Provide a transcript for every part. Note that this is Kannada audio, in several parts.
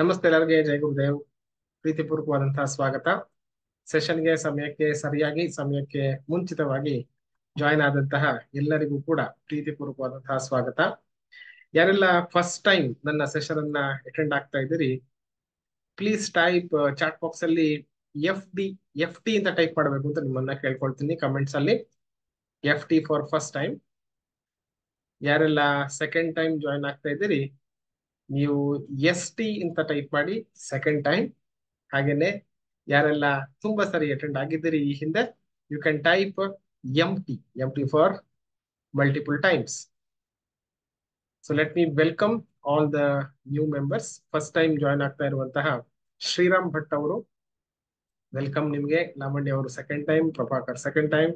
ನಮಸ್ತೆ ಎಲ್ಲರಿಗೆ ಜೈ ಗುರುದೇವ್ ಪ್ರೀತಿಪೂರ್ವಕವಾದಂತಹ ಸ್ವಾಗತ ಸೆಷನ್ಗೆ ಸಮಯಕ್ಕೆ ಸರಿಯಾಗಿ ಸಮಯಕ್ಕೆ ಮುಂಚಿತವಾಗಿ ಜಾಯಿನ್ ಆದಂತಹ ಎಲ್ಲರಿಗೂ ಕೂಡ ಪ್ರೀತಿಪೂರ್ವಕವಾದಂತಹ ಸ್ವಾಗತ ಯಾರೆಲ್ಲ ಫಸ್ಟ್ ಟೈಮ್ ನನ್ನ ಸೆಷನ್ ಅನ್ನ ಅಟೆಂಡ್ ಆಗ್ತಾ ಇದ್ದೀರಿ ಪ್ಲೀಸ್ ಟೈಪ್ ಚಾಟ್ ಬಾಕ್ಸ್ ಅಲ್ಲಿ ಎಫ್ ಡಿ ಎಫ್ ಟಿ ಅಂತ ಟೈಪ್ ಮಾಡಬೇಕು ಅಂತ ನಿಮ್ಮನ್ನ ಕೇಳ್ಕೊಳ್ತೀನಿ ಕಮೆಂಟ್ಸ್ ಅಲ್ಲಿ F T for first time ಯಾರೆಲ್ಲ ಸೆಕೆಂಡ್ ಟೈಮ್ ಜಾಯಿನ್ ಆಗ್ತಾ ಇದ್ದೀರಿ ನೀವು ಎಸ್ ಟಿ ಅಂತ ಟೈಪ್ ಮಾಡಿ ಸೆಕೆಂಡ್ ಟೈಮ್ ಹಾಗೇನೆ ಯಾರೆಲ್ಲ ತುಂಬಾ ಸರಿ ಅಟೆಂಡ್ ಆಗಿದ್ದೀರಿ ಈ ಹಿಂದೆ you can type M T M T for multiple times so let me welcome all the new members first time join ಆಗ್ತಾ ಇರುವಂತಹ ಶ್ರೀರಾಮ್ ಭಟ್ ಅವರು ವೆಲ್ಕಮ್ ನಿಮ್ಗೆ ಲಾಮಣ್ಯ ಅವರು second time Prabhakar second time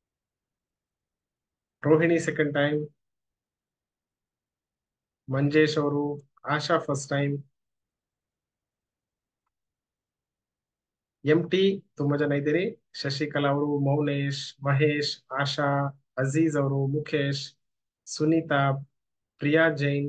Rohini second time Manjesh ಅವರು Asha first time M T ತುಂಬಾ ಜನ ಇದ್ದೀರಿ ಶಶಿಕಲಾ ಅವರು ಮೌನೇಶ್ ಮಹೇಶ್ ಆಶಾ ಅಜೀಜ್ ಅವರು ಮುಖೇಶ್ ಸುನೀತಾ ಪ್ರಿಯಾ ಜೈನ್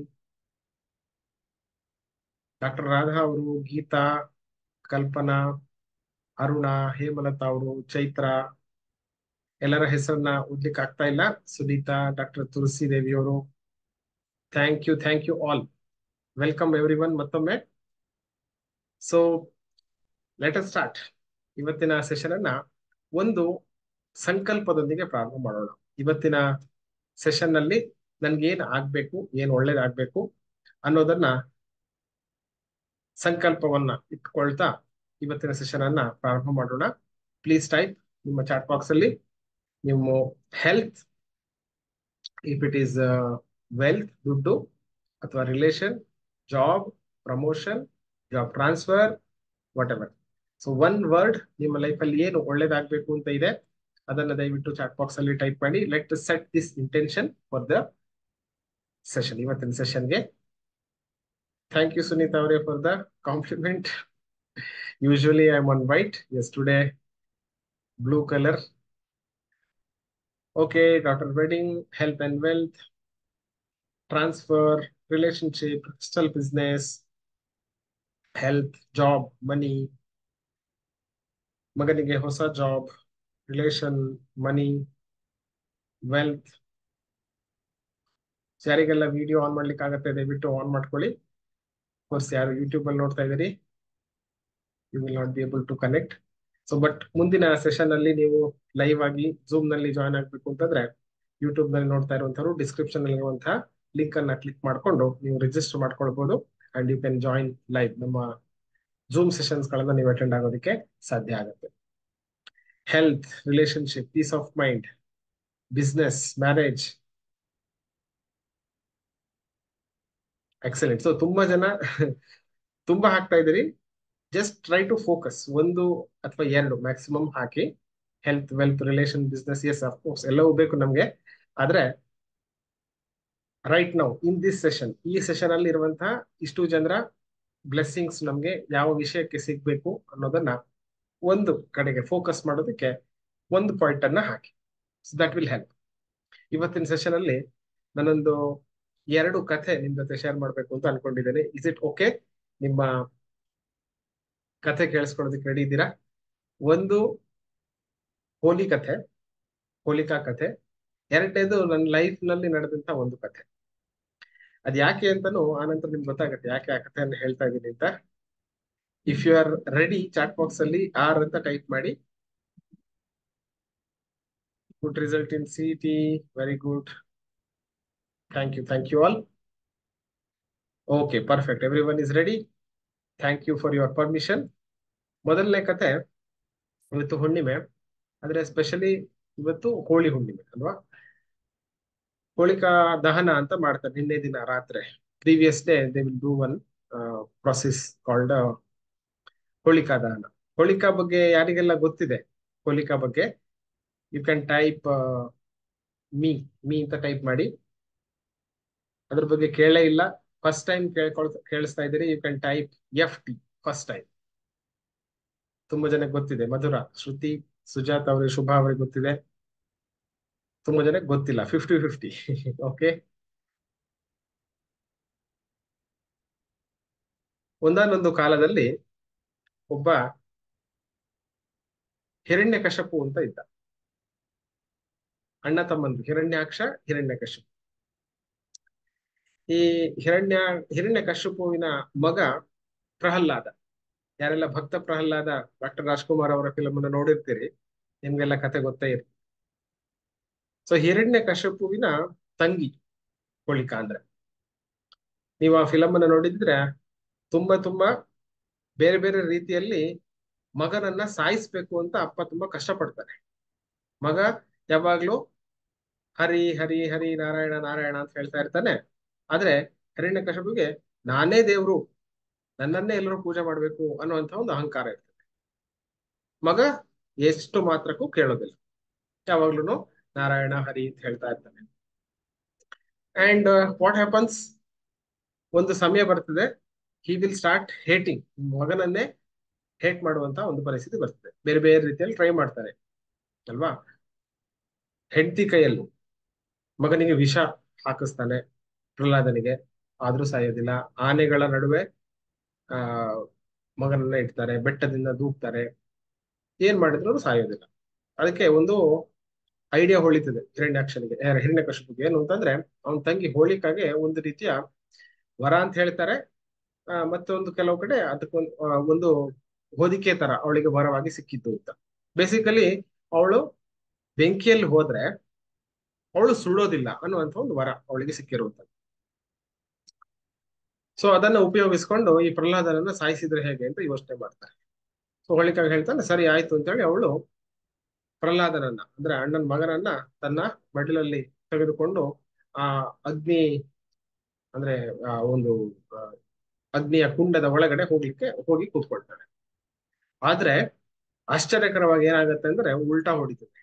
ಡಾಕ್ಟರ್ ರಾಧಾ ಅವರು ಗೀತಾ ಕಲ್ಪನಾ ಅರುಣ ಹೇಮಲತಾ ಅವರು ಚೈತ್ರ ಎಲ್ಲರ ಹೆಸರನ್ನ ಓದ್ಲಿಕ್ಕೆ ಆಗ್ತಾ ಇಲ್ಲ ಸುನೀತಾ ಡಾಕ್ಟರ್ ತುಳಸಿ ದೇವಿ ಅವರು thank you thank you all welcome everyone ಮತ್ತೊಮ್ಮೆ ಸೊ ಲೆಟ್ ಅಸ್ ಸ್ಟಾರ್ಟ್ ಇವತ್ತಿನ ಸೆಷನ್ ಅನ್ನ ಒಂದು ಸಂಕಲ್ಪದೊಂದಿಗೆ ಪ್ರಾರಂಭ ಮಾಡೋಣ ಇವತ್ತಿನ ಸೆಷನ್ ನಲ್ಲಿ ನನ್ಗೆ ಏನ್ ಆಗ್ಬೇಕು ಏನ್ ಒಳ್ಳೇದಾಗ್ಬೇಕು ಅನ್ನೋದನ್ನ ಸಂಕಲ್ಪವನ್ನ ಇಟ್ಕೊಳ್ತಾ ಇವತ್ತಿನ ಸೆಷನ್ ಅನ್ನ ಪ್ರಾರಂಭ ಮಾಡೋಣ ಪ್ಲೀಸ್ ಟೈಪ್ ನಿಮ್ಮ ಚಾಟ್ ಬಾಕ್ಸ್ ಅಲ್ಲಿ ನಿಮ್ಮ health if it is wealth ದುಡ್ಡು ಅಥವಾ relation job promotion job transfer whatever so one word ನಿಮ್ಮ ಲೈಫ್ ಅಲ್ಲಿ ಏನು ಒಳ್ಳೇದಾಗ್ಬೇಕು ಅಂತ ಇದೆ ಅದನ್ನ ದಯವಿಟ್ಟು ಚಾಟ್ ಬಾಕ್ಸ್ ಅಲ್ಲಿ ಟೈಪ್ ಮಾಡಿ let set this intention for the session ಇವತ್ತಿನ ಸೆಷನ್ಗೆ ಥ್ಯಾಂಕ್ ಯು ಸುನೀತಾ ಅವರೇ for the compliment usually I am on whites today blue colour okay doctor wedding health and wealth transfer relationship ಸ್ಟಲ್ ಬಿಸ್ನೆಸ್ ಹೆಲ್ತ್ ಜಾಬ್ ಮನಿ ಮಗನಿಗೆ ಹೊಸ ಜಾಬ್ ರಿಲೇಷನ್ ಮನಿ ವೆಲ್ತ್ ಯಾರಿಗೆಲ್ಲ ವಿಡಿಯೋ ಆನ್ ಮಾಡ್ಲಿಕ್ಕೆ ಆಗತ್ತೆ ದಯವಿಟ್ಟು ಆನ್ ಮಾಡ್ಕೊಳ್ಳಿ ಕೋರ್ಸ್ ಯಾರು ಯೂಟ್ಯೂಬ್ ಅಲ್ಲಿ ನೋಡ್ತಾ ಇದ್ದೀರಿ you will not be able to connect so but ಮುಂದಿನ ಸೆಷನ್ ಅಲ್ಲಿ ನೀವು ಲೈವ್ ಆಗಿ ಜೂಮ್ ನಲ್ಲಿ ಜಾಯ್ನ್ ಆಗ್ಬೇಕು ಅಂತಂದ್ರೆ ಯೂಟ್ಯೂಬ್ ನಲ್ಲಿ ನೋಡ್ತಾ ಇರುವಂತವ್ರು ಡಿಸ್ಕ್ರಿಪ್ಷನ್ ಅಲ್ಲಿ ಇರುವಂತಹ ಲಿಂಕ್ ಅನ್ನ ಕ್ಲಿಕ್ ಮಾಡ್ಕೊಂಡು ನೀವು ರಿಜಿಸ್ಟರ್ ಮಾಡ್ಕೊಳ್ಬಹುದು and you can join live ನಮ್ಮ ಜೂಮ್ ಸೆಷನ್ಸ್ ಗಳನ್ನ ನೀವು ಅಟೆಂಡ್ ಆಗೋದಕ್ಕೆ ಸಾಧ್ಯ ಆಗುತ್ತೆ health relationship peace of mind business marriage excellent so ತುಂಬಾ ಜನ ತುಂಬಾ ಹಾಕ್ತಾ ಇದ್ದೀರಿ ಜಸ್ಟ್ ಟ್ರೈ ಟು ಫೋಕಸ್ ಒಂದು ಅಥವಾ ಎರಡು ಮ್ಯಾಕ್ಸಿಮಮ್ ಹಾಕಿ health wealth relation business yes of course ಎಲ್ಲವೂ ಬೇಕು ನಮ್ಗೆ ಆದ್ರೆ right now in this session ಈ ಸೆಷನ್ ಅಲ್ಲಿ ಇರುವಂತಹ ಇಷ್ಟು ಜನರ ಬ್ಲೆಸ್ಸಿಂಗ್ಸ್ ನಮ್ಗೆ ಯಾವ ವಿಷಯಕ್ಕೆ ಸಿಗ್ಬೇಕು ಅನ್ನೋದನ್ನ ಒಂದು ಕಡೆಗೆ ಫೋಕಸ್ ಮಾಡೋದಕ್ಕೆ ಒಂದು ಪಾಯಿಂಟ್ ಅನ್ನ ಹಾಕಿ ಸೊ ದಟ್ ವಿಲ್ ಹೆಲ್ಪ್ ಇವತ್ತಿನ ಸೆಷನ್ ಅಲ್ಲಿ ನಾನೊಂದು ಎರಡು ಕಥೆ ನಿಮ್ ಜೊತೆ ಶೇರ್ ಮಾಡ್ಬೇಕು ಅಂತ ಅನ್ಕೊಂಡಿದ್ದೇನೆ ಇಸ್ ಇಟ್ ಓಕೆ ನಿಮ್ಮ ಕಥೆ ಕೇಳಿಸ್ಕೊಳ್ಳೋದಕ್ಕೆ ರೆಡಿ ಇದ್ದೀರಾ ಒಂದು ಹೋಲಿ ಕಥೆ ಹೋಲಿಕಾ ಕಥೆ ಎರಡನೇದು ನನ್ನ ಲೈಫ್ ನಲ್ಲಿ ನಡೆದಂತ ಒಂದು ಕಥೆ ಅದ್ ಯಾಕೆ ಅಂತಾನು ಆನಂತರ ನಿಮ್ಗೆ ಗೊತ್ತಾಗುತ್ತೆ ಯಾಕೆ ಆ ಕಥೆಯನ್ನು ಹೇಳ್ತಾ ಇದ್ದೀನಿ ಅಂತ if you are ready chat box ಅಲ್ಲಿ ಆರ್ ಅಂತ ಟೈಪ್ ಮಾಡಿ good result in C T very good thank you thank you all okay perfect everyone is ready thank you for your permission ಮೊದಲನೇ ಕತೆ ಇವತ್ತು ಹುಣ್ಣಿಮೆ ಆದ್ರೆ ಸ್ಪೆಷಲಿ ಇವತ್ತು ಹೋಳಿ ಹುಣ್ಣಿಮೆ ಅಲ್ವಾ ಹೋಳಿಕಾ ದಹನ ಅಂತ ಮಾಡ್ತಾರೆ ನಿನ್ನೆ ದಿನ ರಾತ್ರಿ previous day they will do one process called Holika Dahan Holika ಬಗ್ಗೆ ಯಾರಿಗೆಲ್ಲ ಗೊತ್ತಿದೆ ಹೋಳಿಕಾ ಬಗ್ಗೆ you can type me me ಅಂತ ಟೈಪ್ ಮಾಡಿ ಅದ್ರ ಬಗ್ಗೆ ಕೇಳೇ ಇಲ್ಲ ಫಸ್ಟ್ ಟೈಮ್ ಕೇಳ್ಕೊಳ್ ಕೇಳಿಸ್ತಾ ಇದ್ದೀರಿ you can type F T first time ತುಂಬಾ ಜನಕ್ಕೆ ಗೊತ್ತಿದೆ ಮಧುರ ಶ್ರುತಿ ಸುಜಾತ್ ಅವ್ರಿಗೆ ಶುಭ ಅವ್ರಿಗೆ ಗೊತ್ತಿದೆ ತುಂಬಾ ಜನಕ್ಕೆ ಗೊತ್ತಿಲ್ಲ ಫಿಫ್ಟಿ ಫಿಫ್ಟಿ ಓಕೆ ಒಂದಾನೊಂದು ಕಾಲದಲ್ಲಿ ಒಬ್ಬ ಹಿರಣ್ಯಕಶಪು ಅಂತ ಇದ್ದ ಅಣ್ಣ ತಮ್ಮಂದು ಹಿರಣ್ಯಾಕ್ಷ ಹಿರಣ್ಯಕಶಿಪು ಈ ಹಿರಣ್ಯ ಹಿರಣ್ಯಕಶಿಪುವಿನ ಮಗ ಪ್ರಹ್ಲಾದ ಯಾರೆಲ್ಲ ಭಕ್ತ ಪ್ರಹ್ಲಾದ ಡಾಕ್ಟರ್ ರಾಜ್ಕುಮಾರ್ ಅವರ ಫಿಲಮ್ ಅನ್ನು ನೋಡಿರ್ತೀರಿ ನಿಮ್ಗೆಲ್ಲ ಕತೆ ಗೊತ್ತೇ ಇರ್ತದೆ ಸೊ ಹಿರಣ್ಯ ಕಶ್ಯಪುವಿನ ತಂಗಿ ಹೋಳಿಕಾ ಅಂದ್ರೆ ನೀವು ಆ ಫಿಲಮ್ ಅನ್ನ ನೋಡಿದ್ರೆ ತುಂಬಾ ತುಂಬಾ ಬೇರೆ ಬೇರೆ ರೀತಿಯಲ್ಲಿ ಮಗನನ್ನ ಸಾಯಿಸ್ಬೇಕು ಅಂತ ಅಪ್ಪ ತುಂಬಾ ಕಷ್ಟಪಡ್ತಾನೆ ಮಗ ಯಾವಾಗ್ಲೂ ಹರಿ ಹರಿ ಹರಿ ನಾರಾಯಣ ನಾರಾಯಣ ಅಂತ ಹೇಳ್ತಾ ಇರ್ತಾನೆ ಆದ್ರೆ ಹಿರಣ್ಯ ಕಶ್ಯಪಿಗೆ ನಾನೇ ದೇವ್ರು ನನ್ನನ್ನೇ ಎಲ್ಲರೂ ಪೂಜೆ ಮಾಡ್ಬೇಕು ಅನ್ನುವಂತ ಒಂದು ಅಹಂಕಾರ ಇರ್ತದೆ ಮಗ ಎಷ್ಟು ಮಾತ್ರಕ್ಕೂ ಕೇಳೋದಿಲ್ಲ ಯಾವಾಗ್ಲೂ ನಾರಾಯಣ ಹರಿ ಅಂತ ಹೇಳ್ತಾ ಇರ್ತಾನೆ ಅಂಡ್ ವಾಟ್ ಹ್ಯಾಪನ್ಸ್ ಒಂದು ಸಮಯ ಬರ್ತದೆ ಹಿ ವಿಲ್ ಸ್ಟಾರ್ಟ್ ಹೇಟಿಂಗ್ ಮಗನನ್ನೇ ಹೇಟ್ ಮಾಡುವಂತ ಒಂದು ಪರಿಸ್ಥಿತಿ ಬರ್ತದೆ ಬೇರೆ ಬೇರೆ ರೀತಿಯಲ್ಲಿ ಟ್ರೈ ಮಾಡ್ತಾರೆ ಅಲ್ವಾ ಹೆಂಡತಿ ಕೈಯಲ್ಲಿ ಮಗನಿಗೆ ವಿಷ ಹಾಕಿಸ್ತಾನೆ ಪ್ರಹ್ಲಾದನಿಗೆ ಆದ್ರೂ ಸಾಯೋದಿಲ್ಲ ಆನೆಗಳ ನಡುವೆ ಆ ಮಗನನ್ನ ಇಡ್ತಾರೆ ಬೆಟ್ಟದಿಂದ ದೂಕ್ತಾರೆ ಏನ್ ಮಾಡಿದ್ರು ಸಾಯೋದಿಲ್ಲ ಅದಕ್ಕೆ ಒಂದು ಐಡಿಯಾ ಹೊಳಿತದೆ ಹಿರಣ್ಯಾಕ್ಷನಿಗೆ ಹಿರಣ್ಯಕಶಿಪಿಗೆ ಏನು ಅಂತಂದ್ರೆ ಅವನ ತಂಗಿ ಹೋಳಿಕಾಗೆ ಒಂದು ರೀತಿಯ ವರ ಅಂತ ಹೇಳ್ತಾರೆ ಆ ಮತ್ತೊಂದು ಕೆಲವು ಕಡೆ ಅದಕ್ಕೊಂದು ಒಂದು ಹೊದಿಕೆ ತರ ಅವಳಿಗೆ ವರವಾಗಿ ಸಿಕ್ಕಿದ್ದು ಅಂತ ಬೇಸಿಕಲಿ ಅವಳು ಬೆಂಕಿಯಲ್ಲಿ ಹೋದ್ರೆ ಅವಳು ಸುಡೋದಿಲ್ಲ ಅನ್ನುವಂತ ಒಂದು ವರ ಅವಳಿಗೆ ಸಿಕ್ಕಿರುವಂತದ್ದು ಸೊ ಅದನ್ನ ಉಪಯೋಗಿಸ್ಕೊಂಡು ಈ ಪ್ರಹ್ಲಾದನನ್ನ ಸಾಯಿಸಿದ್ರೆ ಹೇಗೆ ಅಂತ ಯೋಚನೆ ಮಾಡ್ತಾರೆ ಸೊ ಹೋಳಿಕಾಗ ಹೇಳ್ತಾನೆ ಸರಿ ಆಯ್ತು ಅಂತ ಹೇಳಿ ಅವಳು ಪ್ರಹ್ಲಾದನನ್ನ ಅಂದ್ರೆ ಅಣ್ಣನ ಮಗನನ್ನ ತನ್ನ ಮಡಿಲಲ್ಲಿ ತೆಗೆದುಕೊಂಡು ಆ ಅಗ್ನಿ ಅಂದ್ರೆ ಆ ಒಂದು ಅಗ್ನಿಯ ಕುಂಡದ ಒಳಗಡೆ ಹೋಗ್ಲಿಕ್ಕೆ ಹೋಗಿ ಕೂತ್ಕೊಳ್ತಾನೆ ಆದ್ರೆ ಆಶ್ಚರ್ಯಕರವಾಗಿ ಏನಾಗತ್ತೆ ಅಂದ್ರೆ ಉಲ್ಟಾ ಹೊಡಿತದೆ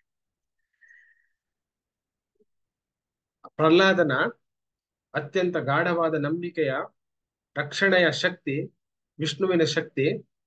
ಪ್ರಹ್ಲಾದನ ಅತ್ಯಂತ ಗಾಢವಾದ ನಂಬಿಕೆಯ ರಕ್ಷಣೆಯ ಶಕ್ತಿ ವಿಷ್ಣುವಿನ ಶಕ್ತಿ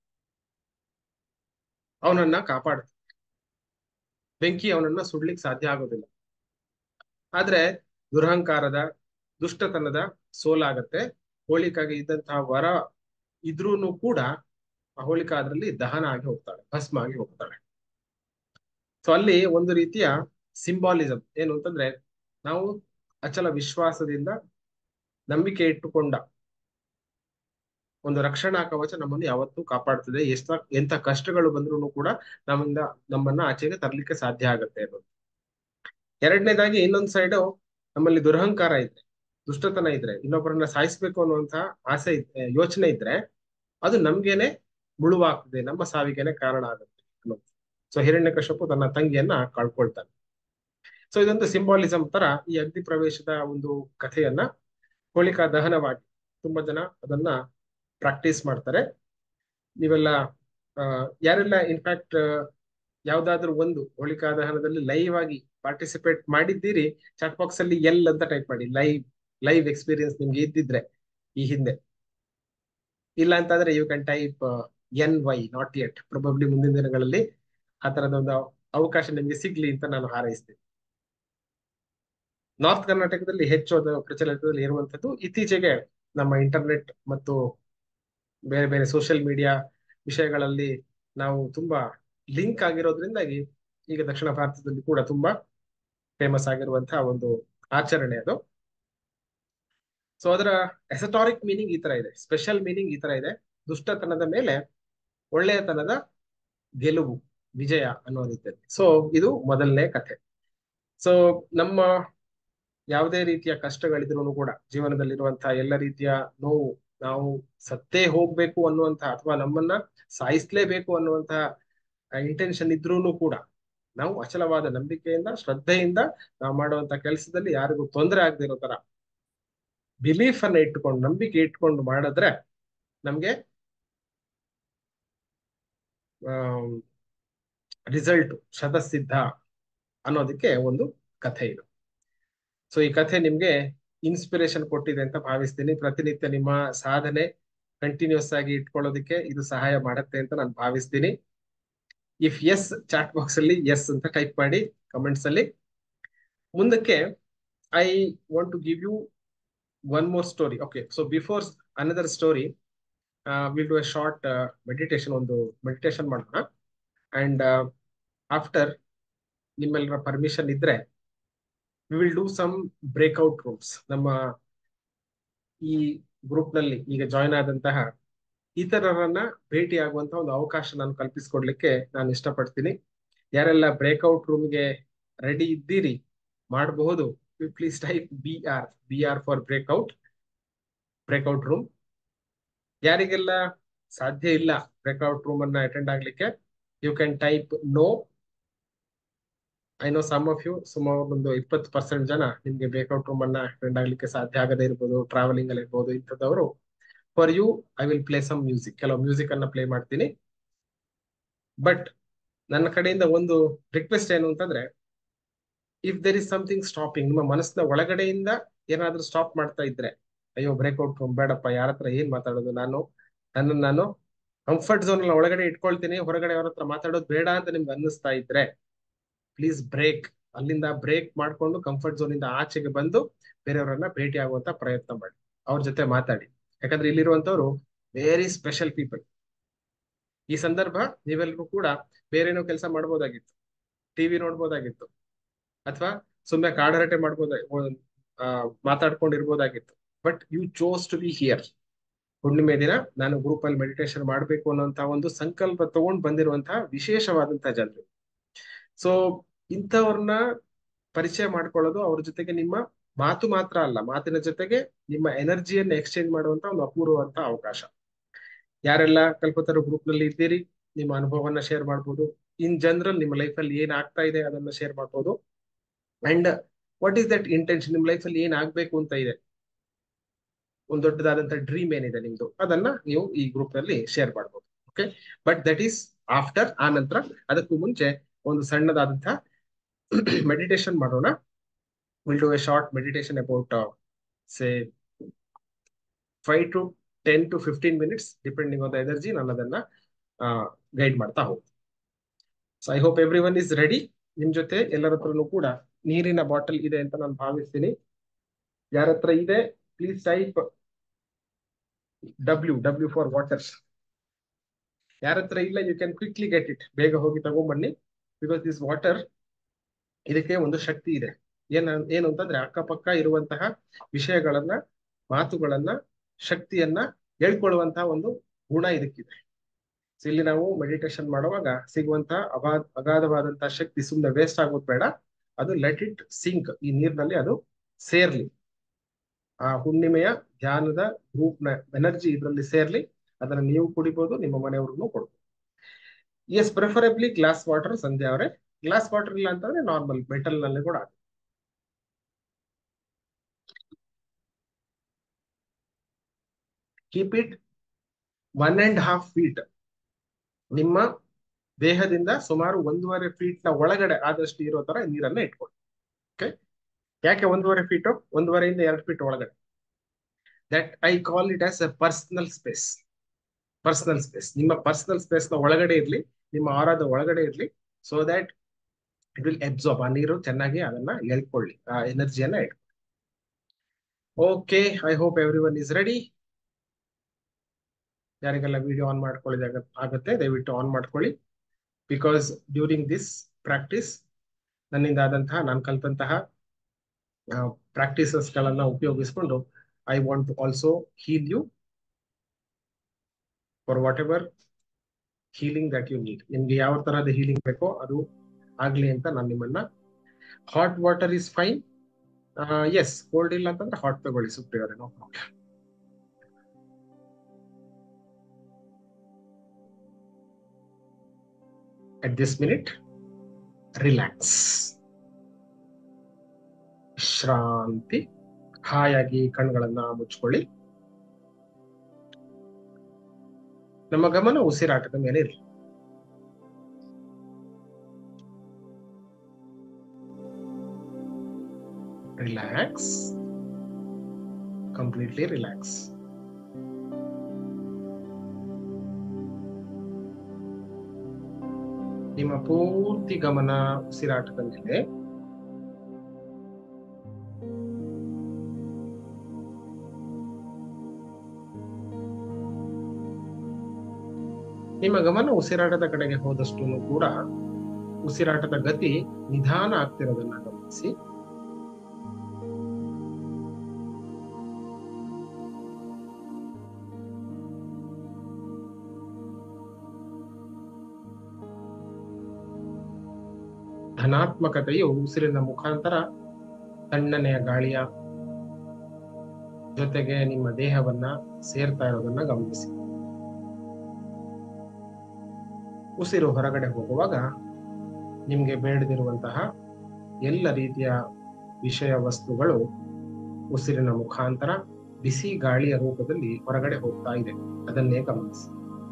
ಅವನನ್ನ ಕಾಪಾಡುತ್ತೆ ಬೆಂಕಿ ಅವನನ್ನ ಸುಡ್ಲಿಕ್ಕೆ ಸಾಧ್ಯ ಆಗೋದಿಲ್ಲ ಆದ್ರೆ ದುರಹಂಕಾರದ ದುಷ್ಟತನದ ಸೋಲಾಗತ್ತೆ ಹೋಳಿಕಾಗೆ ಇದ್ದಂತಹ ವರ ಇದ್ರೂನು ಕೂಡ ಆ ಹೋಳಿಕಾ ಅದರಲ್ಲಿ ದಹನ ಆಗಿ ಹೋಗ್ತಾಳೆ ಭಸ್ಮ ಆಗಿ ಹೋಗ್ತಾಳೆ ಸೊ ಅಲ್ಲಿ ಒಂದು ರೀತಿಯ ಸಿಂಬಾಲಿಸಂ ಏನು ಅಂತಂದ್ರೆ ನಾವು ಅಚಲ ವಿಶ್ವಾಸದಿಂದ ನಂಬಿಕೆ ಇಟ್ಟುಕೊಂಡ ಒಂದು ರಕ್ಷಣಾ ಕವಚ ನಮ್ಮನ್ನು ಯಾವತ್ತೂ ಕಾಪಾಡ್ತದೆ ಎಷ್ಟ ಎಂತ ಕಷ್ಟಗಳು ಬಂದ್ರು ಕೂಡ ನಮ್ಮಿಂದ ನಮ್ಮನ್ನ ಆಚೆಗೆ ತರ್ಲಿಕ್ಕೆ ಸಾಧ್ಯ ಆಗತ್ತೆ ಅನ್ನೋದು ಎರಡನೇದಾಗಿ ಇನ್ನೊಂದ್ ಸೈಡು ನಮ್ಮಲ್ಲಿ ದುರಹಂಕಾರ ಇದ್ರೆ ದುಷ್ಟತನ ಇದ್ರೆ ಇನ್ನೊಬ್ಬರನ್ನ ಸಾಯಿಸ್ಬೇಕು ಅನ್ನುವಂತಹ ಆಸೆ ಯೋಚನೆ ಇದ್ರೆ ಅದು ನಮ್ಗೇನೆ ಮುಳುವಾಗ್ತದೆ ನಮ್ಮ ಸಾವಿಗೆನೆ ಕಾರಣ ಆಗುತ್ತೆ ಅನ್ನೋದು ಸೊ ಹಿರಣ್ಯಕಶಪು ತನ್ನ ತಂಗಿಯನ್ನ ಕಳ್ಕೊಳ್ತಾನೆ ಸೊ ಇದೊಂದು ಸಿಂಬಾಲಿಸಂ ತರ ಈ ಅಗ್ನಿ ಪ್ರವೇಶದ ಒಂದು ಕಥೆಯನ್ನ ಹೋಳಿಕಾ ದಹನವಾಗಿ ತುಂಬಾ ಜನ ಅದನ್ನ ಪ್ರಾಕ್ಟೀಸ್ ಮಾಡ್ತಾರೆ ನೀವೆಲ್ಲ ಯಾರೆಲ್ಲ ಇನ್ಫ್ಯಾಕ್ಟ್ ಯಾವ್ದಾದ್ರು ಒಂದು ಹೋಳಿಕಾ ದಹನದಲ್ಲಿ ಲೈವ್ ಆಗಿ ಪಾರ್ಟಿಸಿಪೇಟ್ ಮಾಡಿದ್ದೀರಿ ಚಾಟ್ ಬಾಕ್ಸ್ ಅಲ್ಲಿ ಎಲ್ ಅಂತ ಟೈಪ್ ಮಾಡಿ ಲೈವ್ ಲೈವ್ ಎಕ್ಸ್ಪೀರಿಯನ್ಸ್ ನಿಮ್ಗೆ ಇದ್ದಿದ್ರೆ ಈ ಹಿಂದೆ ಇಲ್ಲ ಅಂತಂದ್ರೆ you can type N Y not yet probably ಮುಂದಿನ ದಿನಗಳಲ್ಲಿ ಆ ತರದ ಒಂದು ಅವಕಾಶ ನಿಮ್ಗೆ ಸಿಗ್ಲಿ ಅಂತ ನಾನು ಹಾರೈಸ್ತೇನೆ ನಾರ್ತ್ ಕರ್ನಾಟಕದಲ್ಲಿ ಹೆಚ್ಚು ಪ್ರಚಲಿತದಲ್ಲಿ ಇರುವಂತದ್ದು ಇತ್ತೀಚೆಗೆ ನಮ್ಮ ಇಂಟರ್ನೆಟ್ ಮತ್ತು ಬೇರೆ ಬೇರೆ ಸೋಷಿಯಲ್ ಮೀಡಿಯಾ ವಿಷಯಗಳಲ್ಲಿ ನಾವು ತುಂಬಾ ಲಿಂಕ್ ಆಗಿರೋದ್ರಿಂದಾಗಿ ಈಗ ದಕ್ಷಿಣ ಭಾರತದಲ್ಲಿ ಕೂಡ ತುಂಬಾ ಫೇಮಸ್ ಆಗಿರುವಂತಹ ಒಂದು ಆಚರಣೆ ಅದು ಸೊ ಅದರ ಎಸಟಾರಿಕ್ ಮೀನಿಂಗ್ ಈ ತರ ಇದೆ ಸ್ಪೆಷಲ್ ಮೀನಿಂಗ್ ಈ ತರ ಇದೆ ದುಷ್ಟತನದ ಮೇಲೆ ಒಳ್ಳೆಯತನದ ಗೆಲುವು ವಿಜಯ ಅನ್ನೋ ರೀತಿಯಲ್ಲಿ ಸೊ ಇದು ಮೊದಲನೇ ಕಥೆ ಸೊ ನಮ್ಮ ಯಾವುದೇ ರೀತಿಯ ಕಷ್ಟಗಳಿದ್ರು ಕೂಡ ಜೀವನದಲ್ಲಿರುವಂತಹ ಎಲ್ಲ ರೀತಿಯ ನೋವು ನಾವು ಸತ್ತೇ ಹೋಗ್ಬೇಕು ಅನ್ನುವಂತಹ ಅಥವಾ ನಮ್ಮನ್ನ ಸಾಯಿಸ್ಲೇಬೇಕು ಅನ್ನುವಂತಹ ಇಂಟೆನ್ಷನ್ ಇದ್ರೂನು ಕೂಡ ನಾವು ಅಚಲವಾದ ನಂಬಿಕೆಯಿಂದ ಶ್ರದ್ಧೆಯಿಂದ ನಾವು ಮಾಡುವಂತ ಕೆಲಸದಲ್ಲಿ ಯಾರಿಗೂ ತೊಂದರೆ ಆಗದೆ ಇರೋ ತರ ಬಿಲೀಫ್ ಅನ್ನ ಇಟ್ಕೊಂಡು ನಂಬಿಕೆ ಇಟ್ಕೊಂಡು ಮಾಡಿದ್ರೆ ನಮ್ಗೆ ರಿಸಲ್ಟ್ ಶತಸಿದ್ಧ ಅನ್ನೋದಕ್ಕೆ ಒಂದು ಕಥೆ ಇದು ಸೊ ಈ ಕಥೆ ನಿಮ್ಗೆ ಇನ್ಸ್ಪಿರೇಷನ್ ಕೊಟ್ಟಿದೆ ಅಂತ ಭಾವಿಸ್ತೀನಿ ಪ್ರತಿನಿತ್ಯ ನಿಮ್ಮ ಸಾಧನೆ ಕಂಟಿನ್ಯೂಸ್ ಆಗಿ ಇಟ್ಕೊಳ್ಳೋದಕ್ಕೆ ಇದು ಸಹಾಯ ಮಾಡತ್ತೆ ಅಂತ ನಾನು ಭಾವಿಸ್ತೀನಿ ಇಫ್ ಎಸ್ ಚಾಟ್ ಬಾಕ್ಸ್ ಅಲ್ಲಿ ಎಸ್ ಅಂತ ಟೈಪ್ ಮಾಡಿ ಕಮೆಂಟ್ಸ್ ಅಲ್ಲಿ ಮುಂದಕ್ಕೆ I want to give you one more story okay so before another story will do a short meditation ಒಂದು ಮೆಡಿಟೇಷನ್ ಮಾಡೋಣ ಅಂಡ್ ಆಫ್ಟರ್ ನಿಮ್ಮೆಲ್ಲರ ಪರ್ಮಿಷನ್ ಇದ್ರೆ we will do some breakout rooms ನಮ್ಮ ಈ ಗ್ರೂಪ್ ನಲ್ಲಿ ಈಗ ಜಾಯಿನ್ ಆದಂತಹ ಇತರರನ್ನ ಭೇಟಿ ಆಗುವಂತ ಒಂದು ಅವಕಾಶ ನಾನು ಕಲ್ಪಿಸಿಕೊಡ್ಲಿಕ್ಕೆ ನಾನು ಇಷ್ಟಪಡ್ತೀನಿ ಯಾರೆಲ್ಲ ಬ್ರೇಕ್ಔಟ್ ರೂಮ್ಗೆ ರೆಡಿ ಇದ್ದೀರಿ ಮಾಡಬಹುದು please type B R B R for breakout breakout room ಯಾರಿಗೆಲ್ಲ ಸಾಧ್ಯ ಇಲ್ಲ ಬ್ರೇಕ್ಔಟ್ ರೂಮ್ ಅನ್ನ ಅಟೆಂಡ್ ಆಗ್ಲಿಕ್ಕೆ you can type no I know some of you ಸುಮಾರು ಒಂದು ಇಪ್ಪತ್ತು ಪರ್ಸೆಂಟ್ ಜನ ನಿಮ್ಗೆ ಬ್ರೇಕ್ಔಟ್ ರೂಮ್ ಅನ್ನ ಅಟೆಂಡ್ ಆಗ್ಲಿಕ್ಕೆ ಸಾಧ್ಯ ಆಗದೇ ಇರ್ಬೋದು ಟ್ರಾವೆಲಿಂಗ್ ಅಲ್ಲಿ ಇರ್ಬೋದು ಇಂಥದ್ದವರು for you I will play some music ಕೆಲವು ಮ್ಯೂಸಿಕ್ ಅನ್ನ ಪ್ಲೇ ಮಾಡ್ತೀನಿ ಬಟ್ ನನ್ನ ಕಡೆಯಿಂದ ಒಂದು ರಿಕ್ವೆಸ್ಟ್ ಏನು ಅಂತಂದ್ರೆ if there is something stopping ನಿಮ್ಮ ಮನಸ್ಸಿನ ಒಳಗಡೆಯಿಂದ ಏನಾದ್ರೂ ಸ್ಟಾಪ್ ಮಾಡ್ತಾ ಇದ್ರೆ ಅಯ್ಯೋ ಬ್ರೇಕ್ಔಟ್ ರೂಮ್ ಬೇಡಪ್ಪ ಯಾರ ಹತ್ರ ಏನ್ ಮಾತಾಡೋದು ನಾನು ನನ್ನ ನಾನು ಕಂಫರ್ಟ್ ಝೋನ್ ಒಳಗಡೆ ಇಟ್ಕೊಳ್ತೀನಿ ಹೊರಗಡೆ ಅವ್ರ ಹತ್ರ ಮಾತಾಡೋದು ಬೇಡ ಅಂತ ನಿಮ್ಗೆ ಅನ್ನಿಸ್ತಾ ಇದ್ರೆ ಪ್ಲೀಸ್ ಬ್ರೇಕ್ ಅಲ್ಲಿಂದ ಬ್ರೇಕ್ ಮಾಡ್ಕೊಂಡು ಕಂಫರ್ಟ್ ಝೋನ್ ಇಂದ ಆಚೆಗೆ ಬಂದು ಬೇರೆಯವರನ್ನ ಭೇಟಿ ಆಗುವಂತ ಪ್ರಯತ್ನ ಮಾಡಿ ಅವ್ರ ಜೊತೆ ಮಾತಾಡಿ ಯಾಕಂದ್ರೆ ಇಲ್ಲಿರುವಂತವ್ರು ವೆರಿ ಸ್ಪೆಷಲ್ ಪೀಪಲ್ ಈ ಸಂದರ್ಭ ನೀವೆಲ್ಲರೂ ಕೂಡ ಬೇರೇನೋ ಕೆಲಸ ಮಾಡ್ಬೋದಾಗಿತ್ತು ಟಿವಿ ನೋಡ್ಬೋದಾಗಿತ್ತು ಅಥವಾ ಸುಮ್ಮನೆ ಕಾಡರಟೆ ಮಾಡ್ಬೋದ ಮಾತಾಡ್ಕೊಂಡಿರ್ಬೋದಾಗಿತ್ತು but you chose to be here ಹುಣ್ಣಿಮೆ ದಿನ ನಾನು ಗ್ರೂಪ್ ಅಲ್ಲಿ ಮೆಡಿಟೇಷನ್ ಮಾಡಬೇಕು ಅನ್ನೋಂತ ಒಂದು ಸಂಕಲ್ಪ ತಗೊಂಡ್ ಬಂದಿರುವಂತಹ ವಿಶೇಷವಾದಂತಹ ಜನರು ಸೊ ಇಂಥವ್ರನ್ನ ಪರಿಚಯ ಮಾಡ್ಕೊಳ್ಳೋದು ಅವ್ರ ಜೊತೆಗೆ ನಿಮ್ಮ ಮಾತು ಮಾತ್ರ ಅಲ್ಲ ಮಾತಿನ ಜೊತೆಗೆ ನಿಮ್ಮ ಎನರ್ಜಿಯನ್ನ ಎಕ್ಸ್ಚೇಂಜ್ ಮಾಡುವಂತ ಒಂದು ಅಪೂರ್ವವಂತ ಅವಕಾಶ ಯಾರೆಲ್ಲ ಕಲ್ಪತರು ಗ್ರೂಪ್ ನಲ್ಲಿ ಇದ್ದೀರಿ ನಿಮ್ಮ ಅನುಭವವನ್ನ ಶೇರ್ ಮಾಡ್ಬೋದು ಇನ್ ಜನರಲ್ ನಿಮ್ಮ ಲೈಫ್ ಅಲ್ಲಿ ಏನ್ ಆಗ್ತಾ ಇದೆ ಅದನ್ನ ಶೇರ್ ಮಾಡ್ಬೋದು and what is that intention ನಿಮ್ ಲೈಫ್ ಅಲ್ಲಿ ಏನ್ ಆಗ್ಬೇಕು ಅಂತ ಇದೆ ಒಂದು ದೊಡ್ಡದಾದಂತ ಡ್ರೀಮ್ ಏನಿದೆ ನಿಮ್ದು ಅದನ್ನ ನೀವು ಈ ಗ್ರೂಪ್ ನಲ್ಲಿ ಶೇರ್ ಮಾಡ್ಬೋದು okay but that is after ಆ ನಂತರ ಅದಕ್ಕೂ ಮುಂಚೆ ಒಂದು ಸಣ್ಣದಾದಂತಹ ಮೆಡಿಟೇಷನ್ ಮಾಡೋಣ will do a short meditation about say five to ten to fifteen minutes depending on the energy ನಾನು ಅದನ್ನ ಗೈಡ್ ಮಾಡ್ತಾ ಹೋಗ್ತೀನಿ so I hope everyone is ready ನಿಮ್ ಜೊತೆ ಎಲ್ಲರ ಹತ್ರನೂ ಕೂಡ ನೀರಿನ ಬಾಟಲ್ ಇದೆ ಅಂತ ನಾನು ಭಾವಿಸ್ತೀನಿ ಯಾರ ಹತ್ರ ಇದೆ please type W W for water ಯಾರ ಹತ್ರ ಇಲ್ಲ you can quickly get it ಬೇಗ ಹೋಗಿ ತಗೊಂಬನ್ನಿ ಬಿಕಾಸ್ ದಿಸ್ ವಾಟರ್ ಇದಕ್ಕೆ ಒಂದು ಶಕ್ತಿ ಇದೆ ಏನ ಏನು ಅಂತಂದ್ರೆ ಅಕ್ಕಪಕ್ಕ ಇರುವಂತಹ ವಿಷಯಗಳನ್ನ ಮಾತುಗಳನ್ನ ಶಕ್ತಿಯನ್ನ ಹೇಳ್ಕೊಳ್ಳುವಂತಹ ಒಂದು ಗುಣ ಇದಕ್ಕಿದೆ ಸೊ ಇಲ್ಲಿ ನಾವು ಮೆಡಿಟೇಷನ್ ಮಾಡುವಾಗ ಸಿಗುವಂತಹ ಅಬಾ ಅಗಾಧವಾದಂತಹ ಶಕ್ತಿ ಸುಮ್ಮನೆ ವೇಸ್ಟ್ ಆಗೋದು ಬೇಡ ಅದು ಲೆಟ್ ಇಟ್ ಸಿಂಕ್ ಈ ನೀರಿನಲ್ಲಿ ಅದು ಸೇರ್ಲಿ ಆ ಹುಣ್ಣಿಮೆಯ ಧ್ಯಾನದ ಗ್ರೂಪ್ ನ ಎನರ್ಜಿ ಇದರಲ್ಲಿ ಸೇರ್ಲಿ ಅದನ್ನ ನೀವು ಕುಡಿಬಹುದು ನಿಮ್ಮ ಮನೆಯವ್ರಿಗೂ ಕೊಡ್ಬೋದು yes preferably glass water Sandhya ಅವರೇ ಗ್ಲಾಸ್ ವಾಟರ್ ಇಲ್ಲ ಅಂತಂದ್ರೆ ನಾರ್ಮಲ್ ಮೆಟಲ್ ನಲ್ಲಿ ಕೂಡ keep it one and half feet ನಿಮ್ಮ ದೇಹದಿಂದ ಸುಮಾರು ಒಂದೂವರೆ ಫೀಟ್ ನ ಒಳಗಡೆ ಆದಷ್ಟು ಇರೋ ತರ ನೀರನ್ನ ಇಟ್ಕೊಳ್ಳಿ ಓಕೆ ಯಾಕೆ ಒಂದೂವರೆ ಫೀಟ್ ಒಂದೂವರೆಯಿಂದ ಎರಡು ಫೀಟ್ ಒಳಗಡೆ that I call it as a personal space personal space ನಿಮ್ಮ ಪರ್ಸನಲ್ ಸ್ಪೇಸ್ ನ ಒಳಗಡೆ ಇರ್ಲಿ ನಿಮ್ಮ ಆರಾದ ಒಳಗಡೆ ಇರ್ಲಿ so that it will absorb ಆ ನೀರು ಚೆನ್ನಾಗಿ ಅದನ್ನ ಎಳ್ಕೊಳ್ಳಿ ಆ ಎನರ್ಜಿಯನ್ನ ಇಟ್ಕೊಳ್ಳಿ okay I hope everyone is ready ಯಾರಿಗೆಲ್ಲ ವಿಡಿಯೋ ಆನ್ ಮಾಡ್ಕೊಳ್ಳಿ ಆಗುತ್ತೆ ದಯವಿಟ್ಟು ಆನ್ ಮಾಡ್ಕೊಳ್ಳಿ ಬಿಕಾಸ್ ಡ್ಯೂರಿಂಗ್ ದಿಸ್ ಪ್ರಾಕ್ಟೀಸ್ ನನ್ನಿಂದ ಆದಂತಹ ನಾನು ಕಲ್ತಂತಹ ಪ್ರಾಕ್ಟೀಸಸ್ ಗಳನ್ನ ಉಪಯೋಗಿಸ್ಕೊಂಡು I want to also heal you for whatever healing that you need ನಿಮ್ಗೆ ಯಾವ ತರಹದ ಹೀಲಿಂಗ್ ಬೇಕೋ ಅದು ಆಗ್ಲಿ ಅಂತ ನಾನು ನಿಮ್ಮನ್ನ hot water is fine yes cold ಇಲ್ಲ ಅಂತಂದ್ರೆ ಹಾಟ್ ತಗೊಳ್ಳಿ ಸುಟ್ಟಿದ್ದಾರೆ no problem at this minute relax ವಿಶ್ರಾಂತಿ ಹಾಯಾಗಿ ಕಣ್ಗಳನ್ನ ಮುಚ್ಕೊಳ್ಳಿ ನಮ್ಮ ಗಮನ ಉಸಿರಾಟದ ಮೇಲೆ ಇರಲಿ ರಿಲ್ಯಾಕ್ಸ್ ಕಂಪ್ಲೀಟ್ಲಿ ರಿಲ್ಯಾಕ್ಸ್ ನಿಮ್ಮ ಪೂರ್ತಿ ಗಮನ ಉಸಿರಾಟದ ಮೇಲೆ ನಿಮ್ಮ ಗಮನ ಉಸಿರಾಟದ ಕಡೆಗೆ ಹೋದಷ್ಟು ಕೂಡ ಉಸಿರಾಟದ ಗತಿ ನಿಧಾನ ಆಗ್ತಿರೋದನ್ನ ಗಮನಿಸಿ ಧನಾತ್ಮಕತೆಯು ಉಸಿರಿನ ಮುಖಾಂತರ ತಣ್ಣನೆಯ ಗಾಳಿಯ ಜೊತೆಗೆ ನಿಮ್ಮ ದೇಹವನ್ನ ಸೇರ್ತಾ ಇರೋದನ್ನ ಗಮನಿಸಿ ಉಸಿರು ಹೊರಗಡೆ ಹೋಗುವಾಗ ನಿಮ್ಗೆ ಬೇಡದಿರುವಂತಹ ಎಲ್ಲ ರೀತಿಯ ವಿಷಯ ವಸ್ತುಗಳು ಉಸಿರಿನ ಮುಖಾಂತರ ಬಿಸಿ ಗಾಳಿಯ ರೂಪದಲ್ಲಿ ಹೊರಗಡೆ ಹೋಗ್ತಾ ಇದೆ ಅದನ್ನೇ ಗಮನಿಸಿ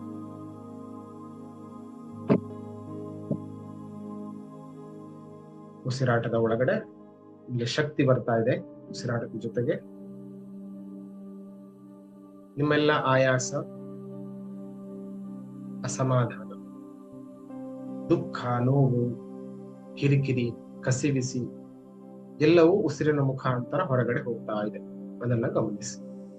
ಉಸಿರಾಟದ ಒಳಗಡೆ ನಿಮಗೆ ಶಕ್ತಿ ಬರ್ತಾ ಇದೆ ಉಸಿರಾಟದ ಜೊತೆಗೆ ನಿಮ್ಮೆಲ್ಲ ಆಯಾಸ ಅಸಮಾಧಾನ ದುಃಖ ನೋವು ಕಿರಿಕಿರಿ ಕಸಿವಿಸಿ ಎಲ್ಲವೂ ಉಸಿರಿನ ಮುಖಾಂತರ ಹೊರಗಡೆ ಹೋಗ್ತಾ ಇದೆ ಅದನ್ನ ಗಮನಿಸಿ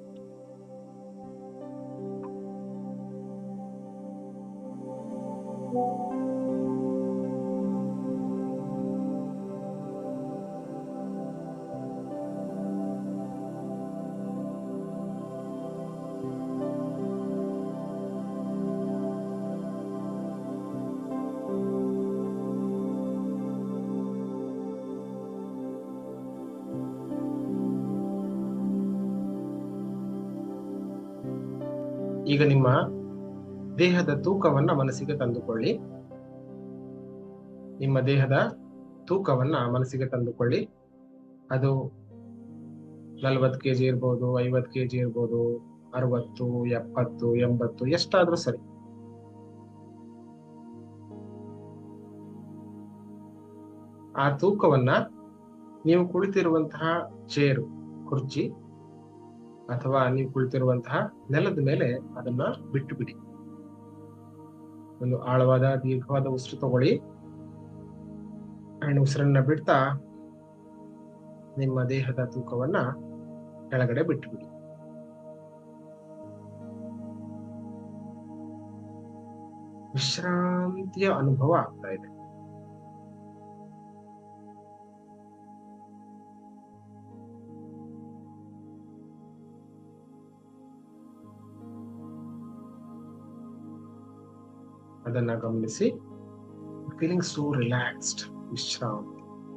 ಈಗ ನಿಮ್ಮ ದೇಹದ ತೂಕವನ್ನ ಮನಸ್ಸಿಗೆ ತಂದುಕೊಳ್ಳಿ ನಿಮ್ಮ ದೇಹದ ತೂಕವನ್ನ ಮನಸ್ಸಿಗೆ ತಂದುಕೊಳ್ಳಿ ಅದು ನಲ್ವತ್ತು ಕೆಜಿ ಇರ್ಬೋದು ಐವತ್ತು ಕೆಜಿ ಇರ್ಬೋದು ಅರವತ್ತು ಎಪ್ಪತ್ತು ಎಂಬತ್ತು ಎಷ್ಟಾದ್ರೂ ಸರಿ ಆ ತೂಕವನ್ನ ನೀವು ಕುಳಿತಿರುವಂತಹ ಚೇರು ಕುರ್ಚಿ ಅಥವಾ ನೀವು ಕುಳಿತಿರುವಂತಹ ನೆಲದ ಮೇಲೆ ಅದನ್ನ ಬಿಟ್ಟು ಬಿಡಿ ಒಂದು ಆಳವಾದ ದೀರ್ಘವಾದ ಉಸಿರು ತಗೊಳ್ಳಿ ಅಂಡ್ ಉಸಿರನ್ನ ಬಿಡ್ತಾ ನಿಮ್ಮ ದೇಹದ ತೂಕವನ್ನ ಕೆಳಗಡೆ ಬಿಟ್ಟು ಬಿಡಿ ವಿಶ್ರಾಂತಿಯ ಅನುಭವ ಆಗ್ತಾ ಇದೆ ಅದನ್ನ ಗಮನಿಸಿ ಫೀಲಿಂಗ್ ಸೋ ರಿಲ್ಯಾಕ್ಸ್ಡ್ ವಿಶ್ರಾಂತಿ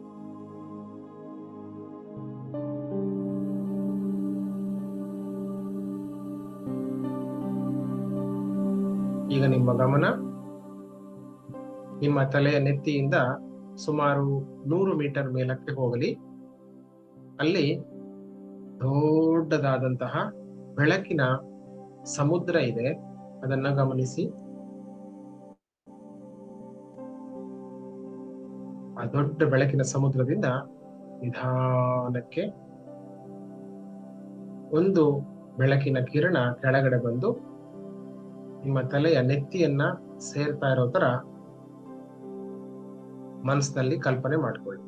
ಈಗ ನಿಮ್ಮ ಗಮನ ನಿಮ್ಮ ತಲೆಯ ನೆತ್ತಿಯಿಂದ ಸುಮಾರು ನೂರು ಮೀಟರ್ ಮೇಲಕ್ಕೆ ಹೋಗಲಿ ಅಲ್ಲಿ ದೊಡ್ಡದಾದಂತಹ ಬೆಳಕಿನ ಸಮುದ್ರ ಇದೆ ಅದನ್ನ ಗಮನಿಸಿ ಆ ದೊಡ್ಡ ಬೆಳಕಿನ ಸಮುದ್ರದಿಂದ ನಿಧಾನಕ್ಕೆ ಒಂದು ಬೆಳಕಿನ ಕಿರಣ ಕೆಳಗಡೆ ಬಂದು ನಿಮ್ಮ ತಲೆಯ ನೆತ್ತಿಯನ್ನ ಸೇರ್ತಾ ಇರೋ ತರ ಮನಸ್ಸಿನಲ್ಲಿ ಕಲ್ಪನೆ ಮಾಡ್ಕೊಳ್ಳಿ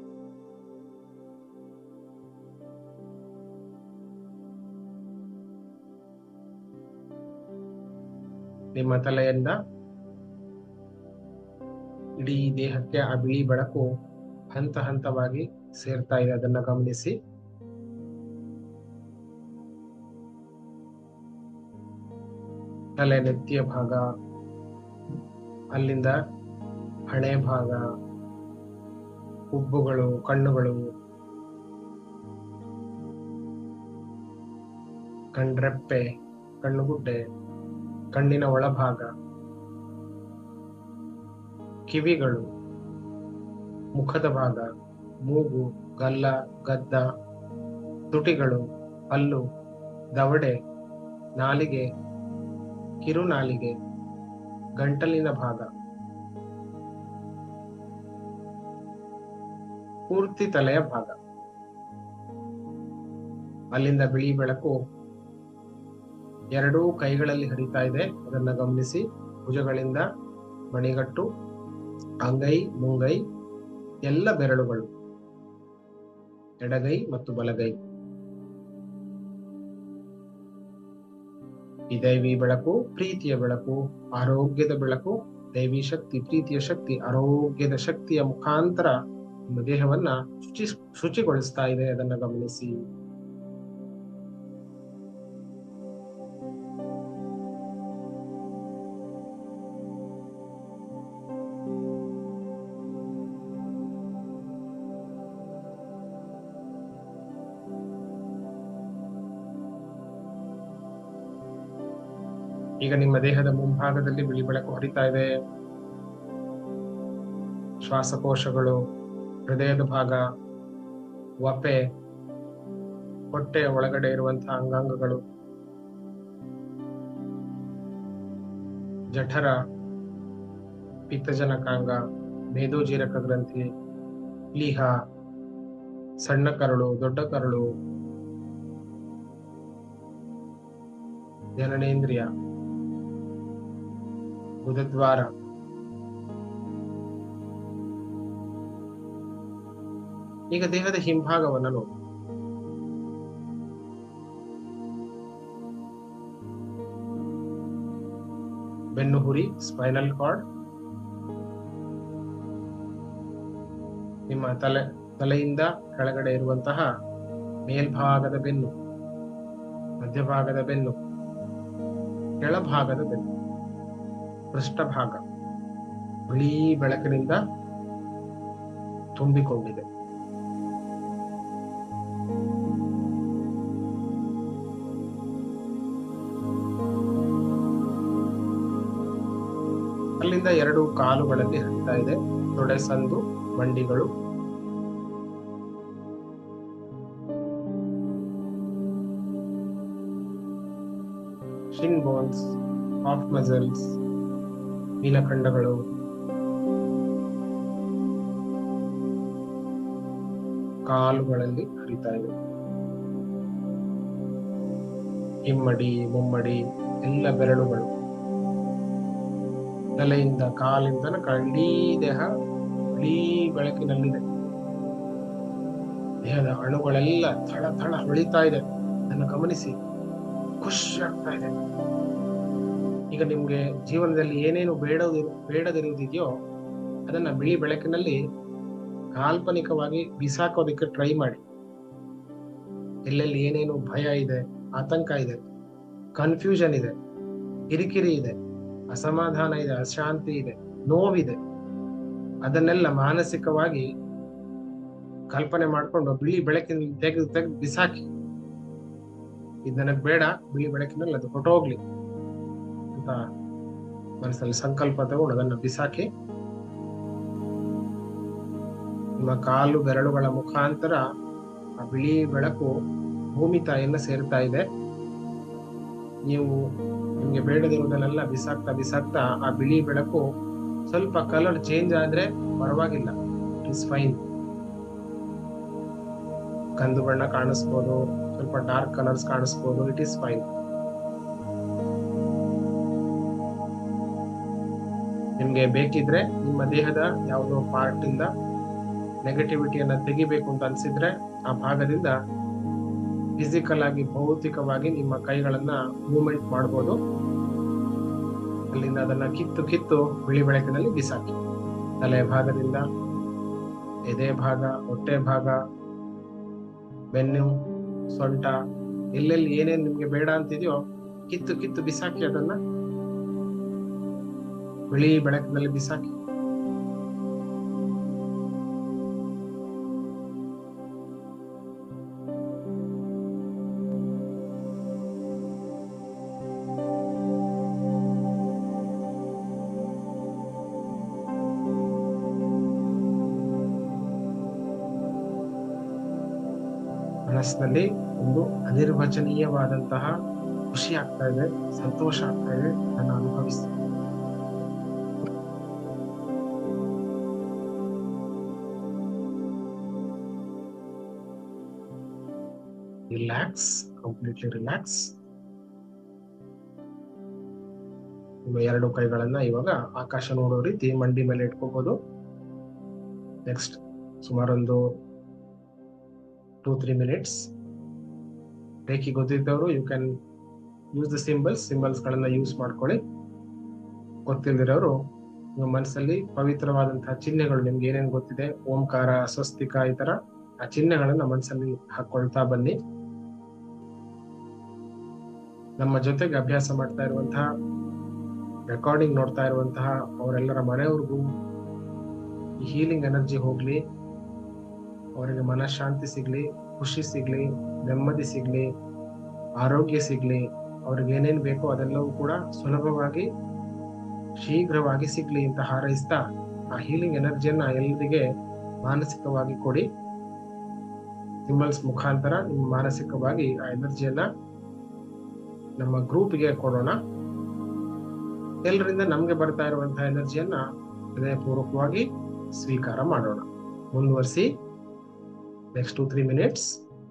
ನಿಮ್ಮ ತಲೆಯಿಂದ ಇಡೀ ದೇಹಕ್ಕೆ ಆ ಬಿಳಿ ಬೆಳಕು ಹಂತ ಹಂತವಾಗಿ ಸೇರ್ತಾ ಇದೆ ಅದನ್ನ ಗಮನಿಸಿ ತಲೆ ನೆತ್ತಿಯ ಭಾಗ ಅಲ್ಲಿಂದ ಹಣೆ ಭಾಗ ಹುಬ್ಬುಗಳು ಕಣ್ಣುಗಳು ಕಣ್ರೆಪ್ಪೆ ಕಣ್ಣುಗುಡ್ಡೆ ಕಣ್ಣಿನ ಒಳಭಾಗ ಕಿವಿಗಳು ಮುಖದ ಭಾಗ ಮೂಗು ಗಲ್ಲ ಗದ್ದ ತುಟಿಗಳು ಹಲ್ಲು ದವಡೆ ನಾಲಿಗೆ ಕಿರುನಾಲಿಗೆ ಗಂಟಲಿನ ಭಾಗ ಪೂರ್ತಿ ತಲೆಯ ಭಾಗ ಅಲ್ಲಿಂದ ಬಿಳಿ ಬೆಳಕು ಎರಡೂ ಕೈಗಳಲ್ಲಿ ಹರಿತಾ ಇದೆ ಅದನ್ನ ಗಮನಿಸಿ ಭುಜಗಳಿಂದ ಮಣಿಗಟ್ಟು ಅಂಗೈ ಮುಂಗೈ ಎಲ್ಲ ಬೆರಳುಗಳು ಎಡಗೈ ಮತ್ತು ಬಲಗೈ ಈ ದೈವಿ ಬೆಳಕು ಪ್ರೀತಿಯ ಬೆಳಕು ಆರೋಗ್ಯದ ಬೆಳಕು ದೈವಿ ಶಕ್ತಿ ಪ್ರೀತಿಯ ಶಕ್ತಿ ಆರೋಗ್ಯದ ಶಕ್ತಿಯ ಮುಖಾಂತರ ನಿಮ್ಮ ದೇಹವನ್ನ ಶುಚಿ ಶುಚಿಗೊಳಿಸ್ತಾ ಇದೆ ಅದನ್ನ ಗಮನಿಸಿ ಈಗ ನಿಮ್ಮ ದೇಹದ ಮುಂಭಾಗದಲ್ಲಿ ಬಿಳಿ ಬೆಳಕು ಹರಿತಾ ಇದೆ ಶ್ವಾಸಕೋಶಗಳು ಹೃದಯದ ಭಾಗ ವಪೆ ಹೊಟ್ಟೆಯ ಒಳಗಡೆ ಇರುವಂತಹ ಅಂಗಾಂಗಗಳು ಜಠರ ಪಿತ್ತಜನಕಾಂಗ ಮೇದೋಜೀರಕ ಗ್ರಂಥಿ ಪ್ಲೀಹ ಸಣ್ಣ ಕರಳು ದೊಡ್ಡ ಕರಳು ಜನನೇಂದ್ರಿಯ ಗುದದ್ವಾರ ಈಗ ದೇಹದ ಹಿಂಭಾಗವನ್ನು ನೋಡಿ ಬೆನ್ನುಹುರಿ ಸ್ಪೈನಲ್ ಕಾರ್ಡ್ ನಿಮ್ಮ ತಲೆ ತಲೆಯಿಂದ ಕೆಳಗಡೆ ಇರುವಂತಹ ಮೇಲ್ಭಾಗದ ಬೆನ್ನು ಮಧ್ಯಭಾಗದ ಬೆನ್ನು ಕೆಳಭಾಗದ ಬೆನ್ನು ಪೃಷ್ಠಭಾಗ ಬಿಳಿ ಬೆಳಕಿನಿಂದ ತುಂಬಿಕೊಂಡಿದೆ ಅಲ್ಲಿಂದ ಎರಡು ಕಾಲುಗಳಲ್ಲಿ ಹರಿತಾ ಇದೆ ತೊಡೆ ಸಂದು ಮಂಡಿಗಳು ಶಿನ್ ಬೋನ್ಸ್ ಹಾಫ್ ಮಸಲ್ಸ್ ನೀಲಖಂಡಗಳು ಕಾಲುಗಳಲ್ಲಿ ಹರಿತಾ ಇದೆ ಹಿಮ್ಮಡಿ ಮುಮ್ಮಡಿ ಎಲ್ಲ ಬೆರಳುಗಳು ತಲೆಯಿಂದ ಕಾಲಿಂದ ಇಡೀ ದೇಹ ಇಡೀ ಬೆಳಕಿನಲ್ಲಿದೆ ದೇಹದ ಅಣುಗಳೆಲ್ಲ ಥಳ ಥಳ ಹೊಳಿತಾ ಇದೆ ಅದನ್ನು ಗಮನಿಸಿ ಖುಷಿ ಆಗ್ತಾ ಇದೆ ಈಗ ನಿಮ್ಗೆ ಜೀವನದಲ್ಲಿ ಏನೇನು ಬೇಡದಿರು ಬೇಡದಿರುವುದಿದೆಯೋ ಅದನ್ನ ಬಿಳಿ ಬೆಳಕಿನಲ್ಲಿ ಕಾಲ್ಪನಿಕವಾಗಿ ಬಿಸಾಕೋದಕ್ಕೆ ಟ್ರೈ ಮಾಡಿ ಎಲ್ಲೆಲ್ಲಿ ಏನೇನು ಭಯ ಇದೆ ಆತಂಕ ಇದೆ ಕನ್ಫ್ಯೂಷನ್ ಇದೆ ಕಿರಿಕಿರಿ ಇದೆ ಅಸಮಾಧಾನ ಇದೆ ಅಶಾಂತಿ ಇದೆ ನೋವಿದೆ ಅದನ್ನೆಲ್ಲ ಮಾನಸಿಕವಾಗಿ ಕಲ್ಪನೆ ಮಾಡ್ಕೊಂಡು ಬಿಳಿ ಬೆಳಕಿನ ತೆಗೆದು ತೆಗೆದು ಬಿಸಾಕಿ ಇದು ನನಗ್ ಬೇಡ ಬಿಳಿ ಬೆಳಕಿನಲ್ಲಿ ಅದು ಹೊಟ್ಟೋಗ್ಲಿ ಅಂತ ಮನಸ್ಸಲ್ಲಿ ಸಂಕಲ್ಪ ತಗೊಂಡು ಅದನ್ನ ಬಿಸಾಕಿ ನಿಮ್ಮ ಕಾಲು ಬೆರಳುಗಳ ಮುಖಾಂತರ ಆ ಬಿಳಿ ಬೆಳಕು ಭೂಮಿ ತಾಯಿಯನ್ನ ಸೇರ್ತಾ ಇದೆ ನೀವು ನಿಮ್ಗೆ ಬೇಡದಿರುವುದನ್ನೆಲ್ಲ ಬಿಸಾಕ್ತಾ ಬಿಸಾಕ್ತಾ ಆ ಬಿಳಿ ಬೆಳಕು ಸ್ವಲ್ಪ ಕಲರ್ ಚೇಂಜ್ ಆದ್ರೆ ಪರವಾಗಿಲ್ಲ ಇಟ್ ಇಸ್ ಫೈನ್ ಕಂದು ಬಣ್ಣ ಕಾಣಿಸ್ಬೋದು ಸ್ವಲ್ಪ ಡಾರ್ಕ್ ಕಲರ್ಸ್ ಕಾಣಿಸ್ಬೋದು ಇಟ್ ಈಸ್ ಫೈನ್ ನಿಮ್ಗೆ ಬೇಕಿದ್ರೆ ನಿಮ್ಮ ದೇಹದ ಯಾವುದೋ ಪಾರ್ಟ್ ಇಂದ ನೆಗೆಟಿವಿಟಿಯನ್ನ ತೆಗಿಬೇಕು ಅಂತ ಅನ್ಸಿದ್ರೆ ಆ ಭಾಗದಿಂದ ಫಿಸಿಕಲ್ ಆಗಿ ಭೌತಿಕವಾಗಿ ನಿಮ್ಮ ಕೈಗಳನ್ನ ಮೂವ್ಮೆಂಟ್ ಮಾಡ್ಬೋದು ಅಲ್ಲಿಂದ ಅದನ್ನ ಕಿತ್ತು ಕಿತ್ತು ಬಿಳಿ ಬೆಳಕಿನಲ್ಲಿ ಬಿಸಾಕಿ ತಲೆ ಭಾಗದಿಂದ ಎದೆ ಭಾಗ ಹೊಟ್ಟೆ ಭಾಗ ಬೆನ್ನು ಸೊಂಟ ಎಲ್ಲೆಲ್ಲಿ ಏನೇನ್ ನಿಮ್ಗೆ ಬೇಡ ಅಂತಿದೆಯೋ ಕಿತ್ತು ಕಿತ್ತು ಬಿಸಾಕಿ ಅದನ್ನ ಬಿಳಿ ಬೆಳಕಿನಲ್ಲಿ ಬಿಸಾಕಿ ಮನಸ್ಸಿನಲ್ಲಿ ಒಂದು ಅನಿರ್ವಚನೀಯವಾದಂತಹ ಖುಷಿ ಆಗ್ತಾ ಇದೆ ಸಂತೋಷ ಆಗ್ತಾ ಇದೆ ನಾನು ಅನುಭವಿಸ್ತೀನಿ ರಿಲ್ಯಾಕ್ಸ್ ಕಂಪ್ಲೀಟ್ಲಿ ರಿಲ್ಯಾಕ್ಸ್ ನಿಮ್ಮ ಎರಡು ಕೈಗಳನ್ನ ಇವಾಗ ಆಕಾಶ ನೋಡೋ ರೀತಿ ಮಂಡಿ ಮೇಲೆ ಇಟ್ಕೋಬಹುದು ನೆಕ್ಸ್ಟ್ ಸುಮಾರೊಂದು ಟೂ ತ್ರೀ ಮಿನಿಟ್ಸ್ ರೇಖಿ ಗೊತ್ತಿದ್ದವರು you can use the symbols symbols ಗಳನ್ನ ಯೂಸ್ ಮಾಡ್ಕೊಳ್ಳಿ ಗೊತ್ತಿಲ್ದಿರೋರು ನಿಮ್ಮ ಮನಸ್ಸಲ್ಲಿ ಪವಿತ್ರವಾದಂತಹ ಚಿಹ್ನೆಗಳು ನಿಮ್ಗೆ ಏನೇನು ಗೊತ್ತಿದೆ ಓಂಕಾರ ಸ್ವಸ್ತಿಕ ಈ ತರ ಆ ಚಿಹ್ನೆಗಳನ್ನ ಮನಸ್ಸಲ್ಲಿ ಹಾಕೊಳ್ತಾ ಬನ್ನಿ ನಮ್ಮ ಜೊತೆಗೆ ಅಭ್ಯಾಸ ಮಾಡ್ತಾ ಇರುವಂತಹ ರೆಕಾರ್ಡಿಂಗ್ ನೋಡ್ತಾ ಇರುವಂತಹ ಅವರೆಲ್ಲರ ಮನೆಯವ್ರಿಗೂ ಈ ಹೀಲಿಂಗ್ ಎನರ್ಜಿ ಹೋಗ್ಲಿ ಅವರಿಗೆ ಮನಃಶಾಂತಿ ಸಿಗ್ಲಿ ಖುಷಿ ಸಿಗ್ಲಿ ನೆಮ್ಮದಿ ಸಿಗ್ಲಿ ಆರೋಗ್ಯ ಸಿಗ್ಲಿ ಅವ್ರಿಗೆ ಏನೇನ್ ಬೇಕೋ ಅದೆಲ್ಲವೂ ಕೂಡ ಸುಲಭವಾಗಿ ಶೀಘ್ರವಾಗಿ ಸಿಗ್ಲಿ ಅಂತ ಹಾರೈಸ್ತಾ ಆ ಹೀಲಿಂಗ್ ಎನರ್ಜಿಯನ್ನ ಎಲ್ಲರಿಗೆ ಮಾನಸಿಕವಾಗಿ ಕೊಡಿ ಸಿಂಬಲ್ಸ್ ಮುಖಾಂತರ ನಿಮ್ಮ ಮಾನಸಿಕವಾಗಿ ಆ ಎನರ್ಜಿಯನ್ನ ನಮ್ಮ ಗ್ರೂಪ್ಗೆ ಕೊಡೋಣ ಎಲ್ಲರಿಂದ ನಮ್ಗೆ ಬರ್ತಾ ಇರುವಂತಹ ಎನರ್ಜಿಯನ್ನ ಹೃದಯಪೂರ್ವಕವಾಗಿ ಸ್ವೀಕಾರ ಮಾಡೋಣ ಮುಂದುವರಿಸಿ ನೆಕ್ಸ್ಟ್ ಟು ತ್ರೀ ಮಿನಿಟ್ಸ್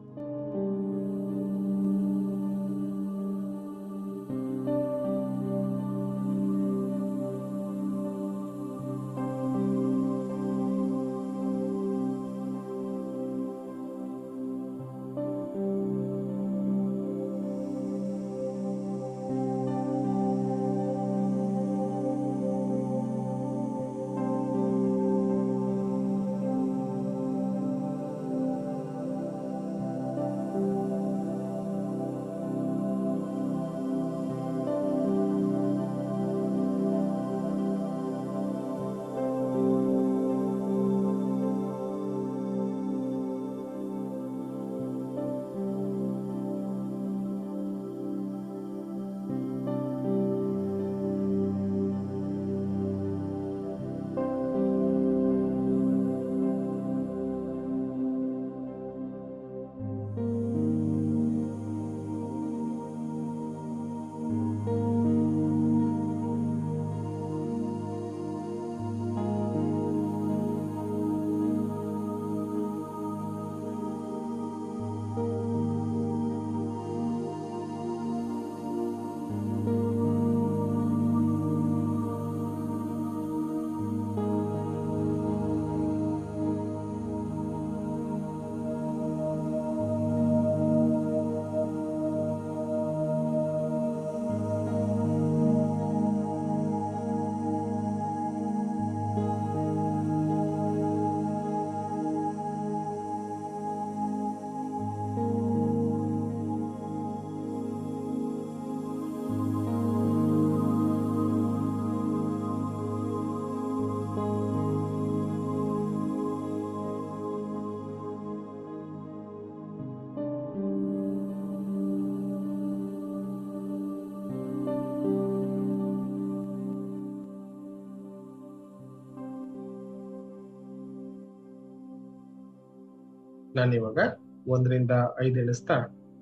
ನಾನಿವಾಗ ಒಂದರಿಂದ ಐದು ಎಣಿಸ್ತಾ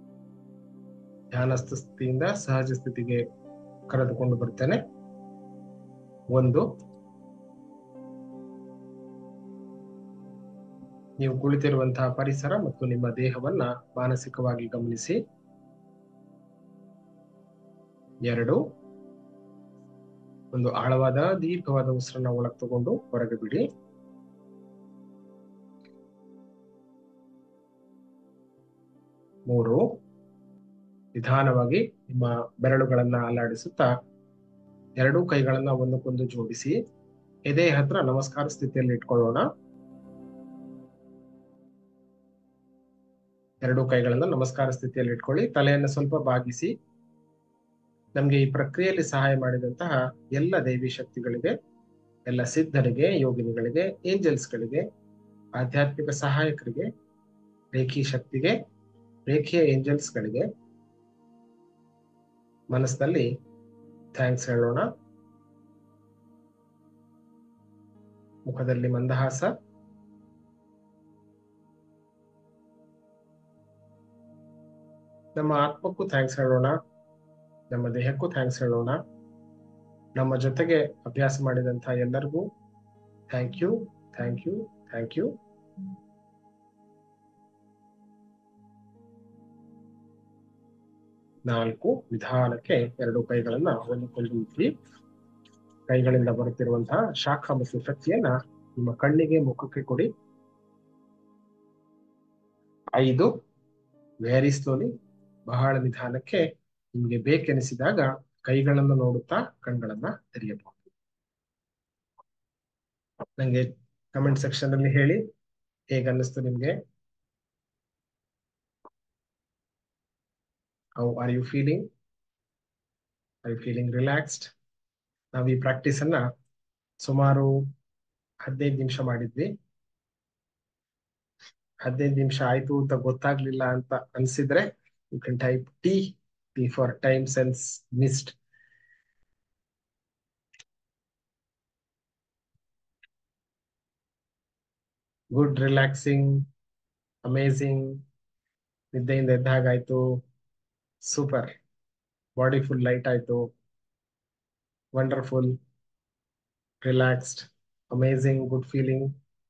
ಧ್ಯಾನಸ್ಥ ಸ್ಥಿತಿಯಿಂದ ಸಹಜ ಸ್ಥಿತಿಗೆ ಕರೆದುಕೊಂಡು ಬರ್ತೇನೆ ಒಂದು ನೀವು ಕುಳಿತಿರುವಂತಹ ಪರಿಸರ ಮತ್ತು ನಿಮ್ಮ ದೇಹವನ್ನ ಮಾನಸಿಕವಾಗಿ ಗಮನಿಸಿ ಎರಡು ಒಂದು ಆಳವಾದ ದೀರ್ಘವಾದ ಉಸಿರನ್ನ ಒಳಗೆ ತಗೊಂಡು ಹೊರಗೆ ಬಿಡಿ ಮೂರು ನಿಧಾನವಾಗಿ ನಿಮ್ಮ ಬೆರಳುಗಳನ್ನ ಅಲ್ಲಾಡಿಸುತ್ತಾ ಎರಡೂ ಕೈಗಳನ್ನ ಒಂದಕ್ಕೊಂದು ಜೋಡಿಸಿ ಎದೆ ಹತ್ರ ನಮಸ್ಕಾರ ಸ್ಥಿತಿಯಲ್ಲಿ ಇಟ್ಕೊಳ್ಳೋಣ ಎರಡೂ ಕೈಗಳನ್ನ ನಮಸ್ಕಾರ ಸ್ಥಿತಿಯಲ್ಲಿ ಇಟ್ಕೊಳ್ಳಿ ತಲೆಯನ್ನು ಸ್ವಲ್ಪ ಬಾಗಿಸಿ ನಮ್ಗೆ ಈ ಪ್ರಕ್ರಿಯೆಯಲ್ಲಿ ಸಹಾಯ ಮಾಡಿದಂತಹ ಎಲ್ಲ ದೈವಿ ಶಕ್ತಿಗಳಿಗೆ ಎಲ್ಲ ಸಿದ್ಧರಿಗೆ ಯೋಗಿನಿಗಳಿಗೆ ಏಂಜಲ್ಸ್ಗಳಿಗೆ ಆಧ್ಯಾತ್ಮಿಕ ಸಹಾಯಕರಿಗೆ ರೇಖಿ ಶಕ್ತಿಗೆ ರೇಖೆಯ ಏಂಜಲ್ಸ್ಗಳಿಗೆ ಮನಸ್ಸಿನಲ್ಲಿ ಥ್ಯಾಂಕ್ಸ್ ಹೇಳೋಣ ಮುಖದಲ್ಲಿ ಮಂದಹಾಸ ನಮ್ಮ ಆತ್ಮಕ್ಕೂ ಥ್ಯಾಂಕ್ಸ್ ಹೇಳೋಣ ನಮ್ಮ ದೇಹಕ್ಕೂ ಥ್ಯಾಂಕ್ಸ್ ಹೇಳೋಣ ನಮ್ಮ ಜೊತೆಗೆ ಅಭ್ಯಾಸ ಮಾಡಿದಂತ ಎಲ್ಲರಿಗೂ thank you thank you thank you ನಾಲ್ಕು ವಿಧಾನಕ್ಕೆ ಎರಡು ಕೈಗಳನ್ನ ಒಂದಕ್ಕೊಂದು ಇಟ್ಟಿ ಕೈಗಳಿಂದ ಬರುತ್ತಿರುವಂತಹ ಶಾಖ ಮತ್ತು ಶಕ್ತಿಯನ್ನ ನಿಮ್ಮ ಕಣ್ಣಿಗೆ ಮುಖಕ್ಕೆ ಕೊಡಿ ಐದು ವೆರಿ ಸ್ಲೋಲಿ ಬಹಳ ನಿಧಾನಕ್ಕೆ ನಿಮ್ಗೆ ಬೇಕೆನಿಸಿದಾಗ ಕೈಗಳನ್ನು ನೋಡುತ್ತಾ ಕಣ್ಗಳನ್ನ ತೆರೆಯಬಹುದು ನಂಗೆ ಕಮೆಂಟ್ ಸೆಕ್ಷನ್ ಅಲ್ಲಿ ಹೇಳಿ ಹೇಗೆ ಅನ್ನಿಸ್ತು ನಿಮ್ಗೆ how are you feeling are you feeling relaxed ನಾವು ಈ ಪ್ರಾಕ್ಟೀಸ್ ಅನ್ನ ಸುಮಾರು ಹದಿನೈದು ನಿಮಿಷ ಮಾಡಿದ್ವಿ ಹದಿನೈದು ನಿಮಿಷ ಆಯ್ತು ಅಂತ ಗೊತ್ತಾಗ್ಲಿಲ್ಲ ಅಂತ ಅನ್ಸಿದ್ರೆ you can type T T for time sense missed good relaxing amazing ನಿದ್ದೆಯಿಂದ ಎದ್ದ ಹಾಗಾಯ್ತು ಸೂಪರ್ ಬಾಡಿ ಫುಲ್ ಲೈಟ್ ಆಯ್ತು wonderful relaxed amazing good feeling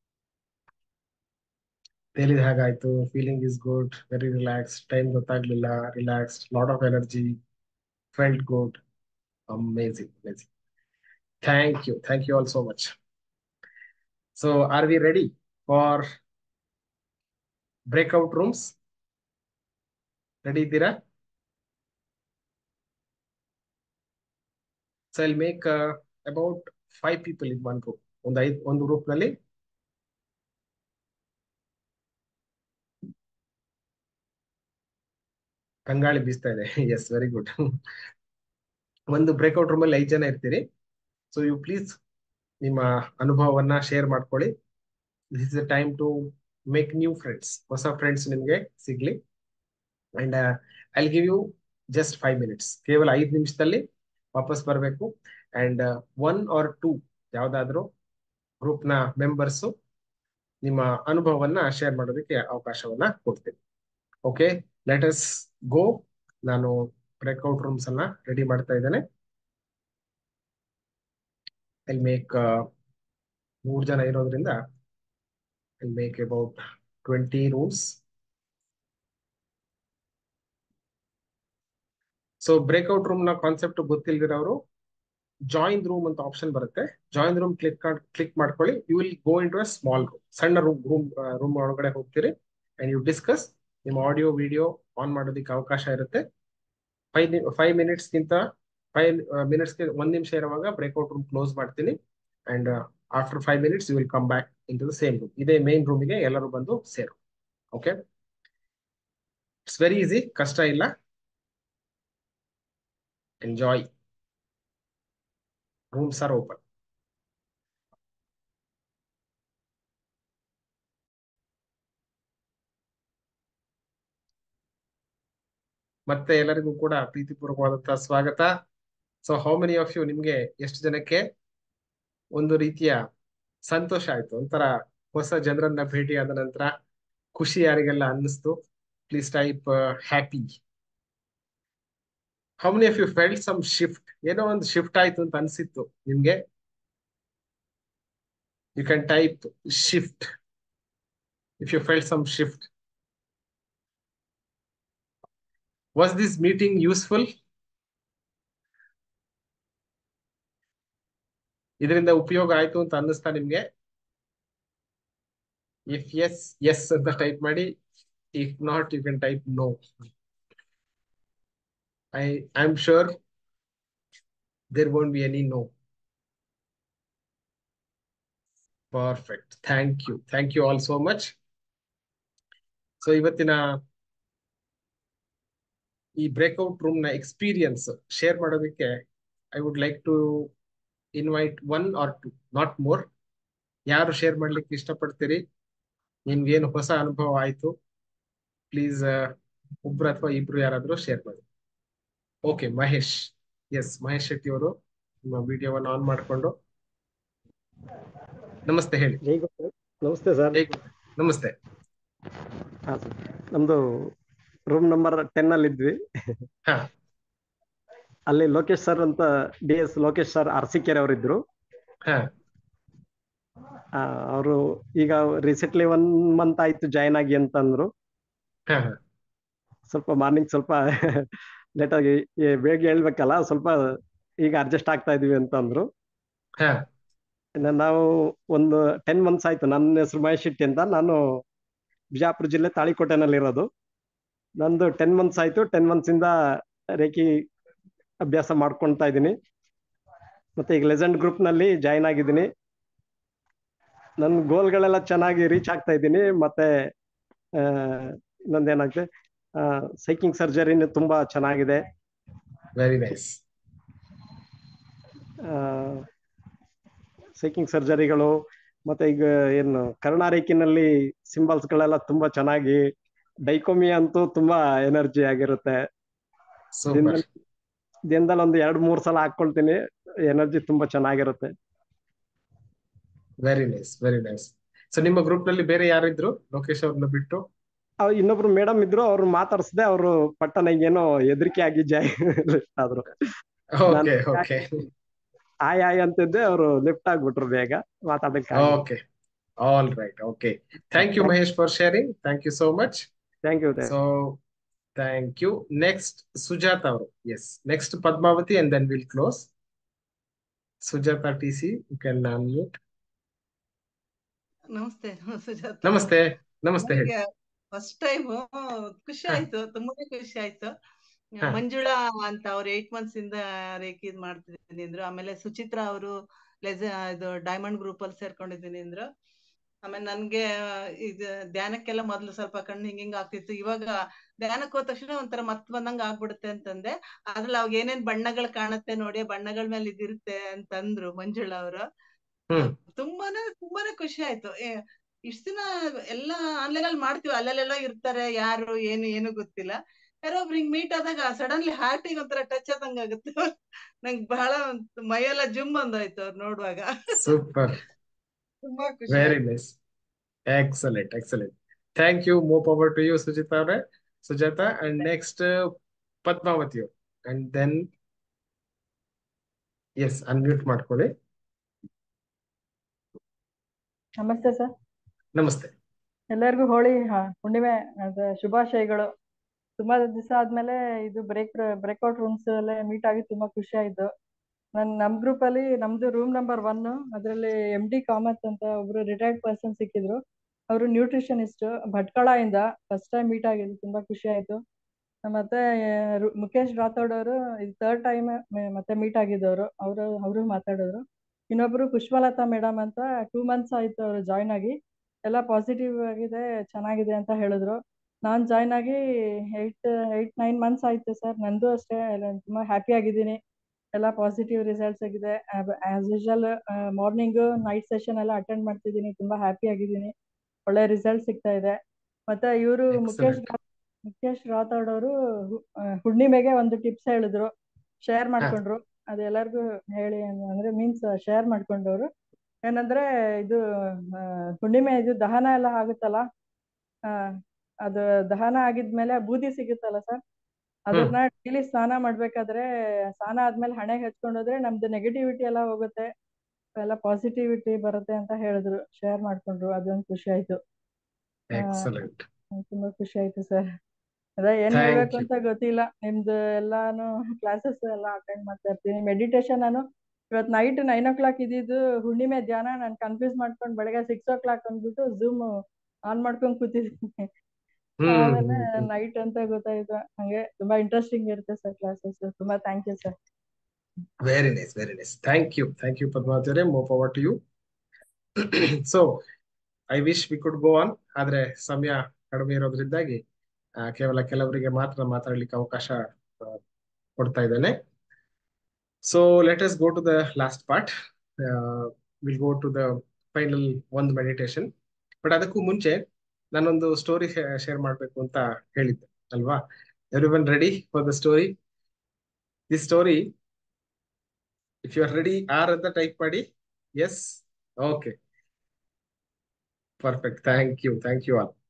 ತೇಲಿದ ಹಾಗಾಯ್ತು feeling is good very relaxed time ಗೊತ್ತಾಗ್ಲಿಲ್ಲ relaxed lot of energy felt good amazing amazing thank you thank you all so much so are we ready for breakout rooms ready ಇದ್ದೀರಾ so I'll make about five people in one group ಒಂದು ಐದು ಒಂದು ಗ್ರೂಪ್ ನಲ್ಲಿ ಕಂಗಾಳಿ ಬೀಸ್ತಾ ಇದೆ ಎಸ್ ವೆರಿ ಗುಡ್ ಒಂದು ಬ್ರೇಕ್ಔಟ್ ರೂಮ್ ಅಲ್ಲಿ ಐದು ಜನ ಇರ್ತೀರಿ ಸೊ ಯು ಪ್ಲೀಸ್ ನಿಮ್ಮ ಅನುಭವವನ್ನ ಶೇರ್ ಮಾಡ್ಕೊಳ್ಳಿ this is a time to make new friends ಹೊಸ ಫ್ರೆಂಡ್ಸ್ ನಿಮ್ಗೆ ಸಿಗ್ಲಿ and I give you just five minutes ಕೇವಲ ಐದು ನಿಮಿಷದಲ್ಲಿ ವಾಪಸ್ ಬರಬೇಕು ಅಂಡ್ ಒನ್ ಆರ್ ಟೂ ಯಾವ್ದಾದ್ರು ಗ್ರೂಪ್ ನ ಮೆಂಬರ್ಸ್ ನಿಮ್ಮ ಅನುಭವವನ್ನ ಶೇರ್ ಮಾಡೋದಕ್ಕೆ ಅವಕಾಶವನ್ನ ಕೊಡ್ತೀನಿ ಓಕೆ ಲೆಟ್ ಅಸ್ ಗೋ ನಾನು ಬ್ರೇಕ್ಔಟ್ ರೂಮ್ಸ್ ಅನ್ನ ರೆಡಿ ಮಾಡ್ತಾ ಇದ್ದೇನೆ ಐ ಮೇಕ್ ಮೂರ್ ಜನ ಇರೋದ್ರಿಂದ I make about twenty rooms so breakout room ನ ಕಾನ್ಸೆಪ್ಟ್ ಗೊತ್ತಿಲ್ದಿರೋರು ಜಾಯಿನ್ ರೂಮ್ ಅಂತ ಆಪ್ಷನ್ ಬರುತ್ತೆ ಜಾಯಿನ್ ರೂಮ್ ಕ್ಲಿಕ್ ಕ್ಲಿಕ್ ಮಾಡ್ಕೊಳ್ಳಿ you will go into a small room ಸಣ್ಣ ರೂಮ್ ರೂಮ್ ರೂಮ್ ಒಳಗಡೆ ಹೋಗ್ತೀರಿ ಅಂಡ್ ಯು ಡಿಸ್ಕಸ್ ನಿಮ್ಮ ಆಡಿಯೋ ವಿಡಿಯೋ ಆನ್ ಮಾಡೋದಕ್ಕೆ ಅವಕಾಶ ಇರುತ್ತೆ ಫೈವ್ ಫೈವ್ ಮಿನಿಟ್ಸ್ಗಿಂತ ಫೈವ್ ಮಿನಿಟ್ಸ್ಗೆ ಒಂದ್ ನಿಮಿಷ ಇರುವಾಗ ಬ್ರೇಕ್ಔಟ್ ರೂಮ್ ಕ್ಲೋಸ್ ಮಾಡ್ತೀನಿ and after five minutes you will come back in to the same room ಇದೇ ಮೇನ್ ರೂಮಿಗೆ ಎಲ್ಲರೂ ಬಂದು ಸೇರು ಓಕೆ ಇಟ್ಸ್ ವೆರಿ ಈಸಿ ಕಷ್ಟ ಇಲ್ಲ ಎಂಜಾಯ್ ರೂಮ್ಸ್ ಆರ್ ಓಪನ್ ಮತ್ತೆ ಎಲ್ಲರಿಗೂ ಕೂಡ ಪ್ರೀತಿಪೂರ್ವಕವಾದಂತಹ ಸ್ವಾಗತ so how many of you ನಿಮ್ಗೆ ಎಷ್ಟು ಜನಕ್ಕೆ ಒಂದು ರೀತಿಯ ಸಂತೋಷ ಆಯ್ತು ಒಂಥರ ಹೊಸ ಜನರನ್ನ ಭೇಟಿಯಾದ ನಂತರ ಖುಷಿ ಯಾರಿಗೆಲ್ಲ ಅನ್ನಿಸ್ತು please type happy how many of you felt some shift ಏನೋ ಒಂದು ಶಿಫ್ಟ್ ಆಯ್ತು ಅಂತ ಅನ್ಸಿತ್ತು ನಿಮ್ಗೆ you can type shift if you felt some shift was this meeting useful ಇದರಿಂದ ಉಪಯೋಗ ಆಯ್ತು ಅಂತ ಅನ್ನಿಸ್ತಾ ನಿಮ್ಗೆ ಇಫ್ ಎಸ್ ಎಸ್ ಅಂತ ಟೈಪ್ ಮಾಡಿ if not you can type no I I am sure there won't be any no perfect thank you thank you all so much so ಇವತ್ತಿನ ಈ ಬ್ರೇಕ್ಔಟ್ ರೂಮ್ ನ ಎಕ್ಸ್ಪೀರಿಯನ್ಸ್ ಶೇರ್ ಮಾಡೋದಕ್ಕೆ I would like to invite one or two not more ಯಾರು ಶೇರ್ ಮಾಡ್ಲಿಕ್ಕೆ ಇಷ್ಟಪಡ್ತೀರಿ ನಿಮ್ಗೇನು ಹೊಸ ಅನುಭವ ಆಯ್ತು ಪ್ಲೀಸ್ ಒಬ್ರು ಅಥವಾ ಇಬ್ರು ಯಾರಾದ್ರೂ ಶೇರ್ ಮಾಡಿ ಓಕೆ ಮಹೇಶ್ ಎಸ್ ಮಹೇಶ್ ಶೆಟ್ಟಿ ಅವರು ನಿಮ್ಮ ವಿಡಿಯೋವನ್ನು ಆನ್ ಮಾಡಿಕೊಂಡು ನಮಸ್ತೆ ಹೇಳಿ ನಮಸ್ತೆ ಸರ್ ನಮಸ್ತೆ ಹಾ ಸರ್ ನಮ್ದು ರೂಮ್ ನಂಬರ್ ಟೆನ್ ಅಲ್ಲಿ ಇದ್ವಿ ಹಾ ಅಲ್ಲಿ ಲೋಕೇಶ್ ಸರ್ ಅಂತ D S Lokesh sir Arasikere ಅವರು ಇದ್ರು ಹಾ ಅವರು ಈಗ ರೀಸೆಂಟ್ಲಿ ಒನ್ ಮಂತ್ ಆಯ್ತು ಜಾಯ್ನ್ ಆಗಿ ಅಂತ ಅಂದ್ರು ಹಾ ಹಾ ಸ್ವಲ್ಪ ಮಾರ್ನಿಂಗ್ ಸ್ವಲ್ಪ ಲೇಟ್ ಆಗಿ ಏ, ಬೇಗ ಹೇಳ್ಬೇಕಲ್ಲ ಸ್ವಲ್ಪ ಈಗ ಅಡ್ಜಸ್ಟ್ ಆಗ್ತಾ ಇದೀವಿ ಅಂತ ಅಂದ್ರು ಹಾ ಇನ್ನು ನಾವು ಒಂದು ಟೆನ್ ಮಂತ್ಸ್ ಆಯ್ತು ನನ್ನ ಹೆಸರು ಮಹೇಶ್ ಶೆಟ್ಟಿ ಅಂತ ನಾನು ಬಿಜಾಪುರ ಜಿಲ್ಲೆ ತಾಳಿಕೋಟೆನಲ್ಲಿ ಇರೋದು ನಂದು ಟೆನ್ ಮಂತ್ಸ್ ಆಯ್ತು ಟೆನ್ ಮಂತ್ಸ್ ಇಂದ ರೇಖಿ ಅಭ್ಯಾಸ ಮಾಡ್ಕೊಳ್ತಾ ಇದ್ದೀನಿ ಮತ್ತೆ ಈಗ ಲೆಸೆಂಡ್ ಗ್ರೂಪ್ ನಲ್ಲಿ ಜಾಯಿನ್ ಆಗಿದ್ದೀನಿ ನನ್ನ ಗೋಲ್ಗಳೆಲ್ಲ ಚೆನ್ನಾಗಿ ರೀಚ್ ಆಗ್ತಾ ಇದ್ದೀನಿ ಮತ್ತೆ ಆ, ಇನ್ನೊಂದೇನಾಗ್ತದೆ ಸೈಕಿಂಗ್ ಸರ್ಜರಿನೂ ತುಂಬಾ ಚೆನ್ನಾಗಿದೆ ವೆರಿ ನೈಸ್ ಸೈಕಿಂಗ್ ಸರ್ಜರಿಗಳು ಮತ್ತೆ ಈಗ ಏನು ಕರ್ಣಾರೇಖಿನಲ್ಲಿ ಸಿಂಬಲ್ಸ್ ಗಳೆಲ್ಲ ತುಂಬಾ ಚೆನ್ನಾಗಿ ಡೈಕೋಮಿ ಅಂತೂ ತುಂಬಾ ಎನರ್ಜಿ ಆಗಿರುತ್ತೆ ಸೂಪರ್ ದಿನದಲ್ಲಿ ದಿನದಲ್ಲಿ ಒಂದು ಎರಡ್ ಮೂರ್ ಸಲ ಹಾಕೊಳ್ತೀನಿ ಎನರ್ಜಿ ತುಂಬಾ ಚೆನ್ನಾಗಿರುತ್ತೆ very nice very nice so ನಿಮ್ಮ ಗ್ರೂಪ್ ನಲ್ಲಿ ಬೇರೆ ಯಾರಿದ್ರು ಲೋಕೇಶ್ ಅವ್ರನ್ನ ಬಿಟ್ಟು ಅವ್ ಇನ್ನೊಬ್ರು ಮೇಡಮ್ ಇದ್ರು ಅವ್ರು ಮಾತಾಡ್ಸ್ದೆ ಅವರು ಪಟ್ಟಣ ಏನೋ ಹೆದರಿಕೆ ಆಗಿ ಜಾಯ್ ಆದ್ರು ಓಕೆ ಓಕೆ ಆಯ್ ಆಯ್ ಅಂತಿದ್ದೆ ಅವರು ಲಿಫ್ಟ್ ಆಗ್ಬಿಟ್ರು ಬೇಗ ಮಾತಾಡಕ್ಕೆ okay all right okay thank you Mahesh for sharing thank you so much thank you so thank you next Sujatha ಅವರು yes next Padmavathi and then will close Sujatha T C you can unmute ನಮಸ್ತೆ ಸುಜಾತ ನಮಸ್ತೆ ನಮಸ್ತೆ ಹೇಳಿ ಫಸ್ಟ್ ಟೈಮ್ ಖುಷಿ ಹಾ. ಆಯ್ತು ತುಂಬಾನೇ ಖುಷಿ ಆಯ್ತು ಹಾ. ಮಂಜುಳಾ ಅಂತ ಅವ್ರು ಏಟ್ ಮಂತ್ಸ್ ಇಂದ ರೇಖಿ ಇದ್ ಮಾಡ್ತಿದ್ದೀನಿ ಅಂದ್ರು ಆಮೇಲೆ ಸುಚಿತ್ರಾ ಅವರು ಲೆಸ ಇದು ಡೈಮಂಡ್ ಗ್ರೂಪ್ ಅಲ್ಲಿ ಸೇರ್ಕೊಂಡಿದ್ದೀನಿ ಅಂದ್ರು ಆಮೇಲೆ ನನ್ಗೆ ಇದು ಧ್ಯಾನಕ್ಕೆಲ್ಲ ಮೊದ್ಲು ಸ್ವಲ್ಪ ಕಣ್ಣು ಹಿಂಗ್ ಹಿಂಗ್ ಆಗ್ತಿತ್ತು ಇವಾಗ ಧ್ಯಾನಕ್ಕೆ ಹೋದ ತಕ್ಷಣ ಒಂಥರ ಮತ್ ಬಂದಂಗ ಆಗ್ಬಿಡುತ್ತೆ ಅಂತಂದೆ ಅದ್ರಲ್ಲಿ ಅವಾಗ ಏನೇನ್ ಬಣ್ಣಗಳು ಕಾಣುತ್ತೆ ನೋಡಿ ಬಣ್ಣಗಳ ಮೇಲೆ ಇದಿರುತ್ತೆ ಅಂತಂದ್ರು ಮಂಜುಳಾ ಅವರು ಹ್ಮ್ ತುಂಬಾನೇ ತುಂಬಾನೇ ಖುಷಿ ಆಯ್ತು ಏ, ಇಷ್ಟ್ ದಿನ ಎಲ್ಲ ಆನ್ಲೈನ್ ಅಲ್ಲಿ ಮಾಡ್ತೀವಿ ಅಲ್ಲೆಲ್ಲ ಇರ್ತಾರೆ ಯಾರು ಏನು ಏನು ಗೊತ್ತಿಲ್ಲ ಯಾರೋ ಒಬ್ರು ಹಿಂಗ್ ಮೀಟ್ ಆದಾಗ ಸಡನ್ಲಿ ಹಾರ್ಟಿಗೆ ಒಂಥರ ಟಚ್ ಆದಂಗ ಆಗುತ್ತೆ ನಂಗೆ ಬಹಳ ಒಂದ್ ಮೈಯೆಲ್ಲ ಜುಮ್ ಬಂದಾಯ್ತು ಅವ್ರು ನೋಡುವಾಗ ಸೂಪರ್ ತುಂಬಾ ಖುಷಿ ವೆರಿ ಆಯ್ತು. Nice excellent excellent thank you more power to you Sujitha ಅವರೇ ಸುಜಾತ ಅಂಡ್ ನೆಕ್ಸ್ಟ್ ಪದ್ಮಾವತಿ ಅವರು ಅಂಡ್ ದೆನ್ ಎಸ್ ಅನ್ಮ್ಯೂಟ್ ಮಾಡ್ಕೊಳ್ಳಿ ನಮಸ್ತೆ ಸರ್ ನಮಸ್ತೆ ಎಲ್ಲರಿಗೂ ಹೋಳಿ ಹ, ಹುಣ್ಣಿಮೆ ಅದ ಶುಭಾಶಯಗಳು ತುಂಬಾ ದಿವಸ ಆದ್ಮೇಲೆ ಇದು ಬ್ರೇಕ್ ಬ್ರೇಕ್ಔಟ್ ರೂಮ್ಸ್ ಅಲ್ಲೇ ಮೀಟ್ ಆಗಿ ತುಂಬಾ ಖುಷಿ ಆಯ್ತು ನನ್ ನಮ್ ಗ್ರೂಪ್ ಅಲ್ಲಿ ನಮ್ದು ರೂಮ್ ನಂಬರ್ ಒನ್ ಅದರಲ್ಲಿ ಎಂ ಡಿ ಕಾಮತ್ ಅಂತ ಒಬ್ರು ರಿಟೈರ್ಡ್ ಪರ್ಸನ್ ಸಿಕ್ಕಿದ್ರು ಅವರು ನ್ಯೂಟ್ರಿಷನಿಸ್ಟ್ ಭಟ್ಕಳ ಇಂದ ಫಸ್ಟ್ ಟೈಮ್ ಮೀಟ್ ಆಗಿದ್ದು ತುಂಬಾ ಖುಷಿ ಆಯ್ತು ಮತ್ತೆ ಆ, ರು- ಮುಖೇಶ್ ರಾಥೋಡ್ ಅವರು ಇದು ಥರ್ಡ್ ಟೈಮ್ ಮತ್ತೆ ಮೀಟ್ ಆಗಿದ್ದವರು ಅವರು ಅವರು ಮಾತಾಡಿದ್ರು ಇನ್ನೊಬ್ರು ಪುಷ್ಪಲತಾ ಮೇಡಮ್ ಅಂತ ಟೂ ಮಂತ್ಸ್ ಆಯ್ತು ಅವರು ಜಾಯ್ನ್ ಆಗಿ ಎಲ್ಲ ಪಾಸಿಟಿವ್ ಆಗಿದೆ ಚೆನ್ನಾಗಿದೆ ಅಂತ ಹೇಳಿದ್ರು ನಾನ್ ಜಾಯ್ನ್ ಆಗಿ ಏಯ್ಟ್ ಏಯ್ಟ್ ನೈನ್ ಮಂತ್ಸ್ ಆಯ್ತು ಸರ್ ನಂದು ಅಷ್ಟೇ ಎಲ್ಲ ತುಂಬಾ ಹ್ಯಾಪಿ ಆಗಿದ್ದೀನಿ ಎಲ್ಲ ಪಾಸಿಟಿವ್ ರಿಸಲ್ಟ್ಸ್ ಆಗಿದೆ as usual morning night session ಎಲ್ಲ ಅಟೆಂಡ್ ಮಾಡ್ತಿದ್ದೀನಿ ತುಂಬಾ ಹ್ಯಾಪಿ ಆಗಿದ್ದೀನಿ ಒಳ್ಳೆ ರಿಸಲ್ಟ್ ಸಿಗ್ತಾ ಇದೆ ಮತ್ತೆ ಇವರು ಮುಖೇಶ್ Excellent. ರಾ- ಮುಖೇಶ್ ರಾಥೋಡ್ ಅವರು ಹುಣ್ಣಿಮೆಗೆ ಒಂದು ಟಿಪ್ಸ್ ಹೇಳಿದ್ರು ಶೇರ್ ಮಾಡ್ಕೊಂಡ್ರು ಅದು ಎಲ್ಲರಿಗೂ ಹೇಳಿ ಅನ್- ಅಂದ್ರೆ ಮೀನ್ಸ್ ಶೇರ್ ಮಾಡ್ಕೊಂಡವ್ರು ಏನಂದ್ರೆ ಇದು ಆ, ಹುಣ್ಣಿಮೆ ಇದು ದಹನ ಎಲ್ಲ ಆಗುತ್ತಲ್ಲ ಆ, ಅದು ದಹನ ಆಗಿದ್ಮೇಲೆ ಬೂದಿ ಸಿಗುತ್ತಲ್ಲ ಸರ್ ಅದನ್ನ ಡೈಲಿ ಸ್ನಾನ ಮಾಡ್ಬೇಕಾದ್ರೆ ಸ್ನಾನ ಆದ್ಮೇಲೆ ಹಣೆಗೆ ಹಚ್ಕೊಂಡೋದ್ರೆ ನಮ್ದು ನೆಗೆಟಿವಿಟಿ ಎಲ್ಲ ಹೋಗುತ್ತೆ ಎಲ್ಲ ಪಾಸಿಟಿವಿಟಿ ಬರುತ್ತೆ ಅಂತ ಹೇಳಿದ್ರು ಶೇರ್ ಮಾಡ್ಕೊಂಡ್ರು ಅದೊಂದು ಖುಷಿ ಆಯ್ತು ಆ, ಎಕ್ಸಲೆಂಟ್ ತುಂಬಾ ಖುಷಿ ಆಯ್ತು ಸರ್ ಅದೇ ಏನ್ Thank ಹೇಳ್ಬೇಕು you. ಅಂತ ಗೊತ್ತಿಲ್ಲ ನಿಮ್ದು ಎಲ್ಲಾನು ಕ್ಲಾಸಸ್ ಎಲ್ಲ ಅಟೆಂಡ್ ಮಾಡ್ತಾ ಇರ್ತೀನಿ ಮೆಡಿಟೇಷನ್ ನಾನು ಇವತ್ ನೈಟ್ ನೈನ್ ಓ ಕ್ಲಾಕ್ ಇದ್ದಿದ್ದು ಹುಣ್ಣಿಮೆ ಧ್ಯಾನ ನಾನು ಕನ್ಫ್ಯೂಸ್ ಮಾಡ್ಕೊಂಡು ಬೆಳಗ್ಗೆ ಸಿಕ್ಸ್ ಓ ಕ್ಲಾಕ್ ಅಂದ್ಬಿಟ್ಟು ಝೂಮ್ ಆನ್ ಮಾಡ್ಕೊಂಡ್ ಕೂತಿದ್ದೀನಿ ಹ್ಮ್ ಆಮೇಲೆ ಹ್ಮ್, ಹ್ಮ್. ನೈಟ್ ಅಂತ ಗೊತ್ತಾಯ್ತು ಹಂಗೆ ತುಂಬಾ ಇಂಟ್ರೆಸ್ಟಿಂಗ್ ಇರುತ್ತೆ ಸರ್ ಕ್ಲಾಸಸ್ ತುಂಬಾ thank you sir very nice very nice thank you thank you Padmavathi ಅವರೇ more power to you so I wish we could go on ಆದ್ರೆ ಸಮಯ ಕಡಿಮೆ ಇರೋದ್ರಿಂದಾಗಿ ಆ, ಕೇವಲ ಕೆಲವರಿಗೆ ಮಾತ್ರ ಮಾತಾಡ್ಲಿಕ್ಕೆ ಅವಕಾಶ ಆ, ಕೊಡ್ತಾ ಇದ್ದೇನೆ so let us go to the last part will go to the final ಒಂದು ಮೆಡಿಟೇಷನ್ ಬಟ್ ಅದಕ್ಕೂ ಮುಂಚೆ ನಾನೊಂದು ಸ್ಟೋರಿ ಶೇರ್ ಮಾಡಬೇಕು ಅಂತ ಹೇಳಿದ್ದೆ ಅಲ್ವಾ everyone ready for the story the story if you are ready are ಅಂತ ಟೈಪ್ ಮಾಡಿ yes okay perfect thank you thank you all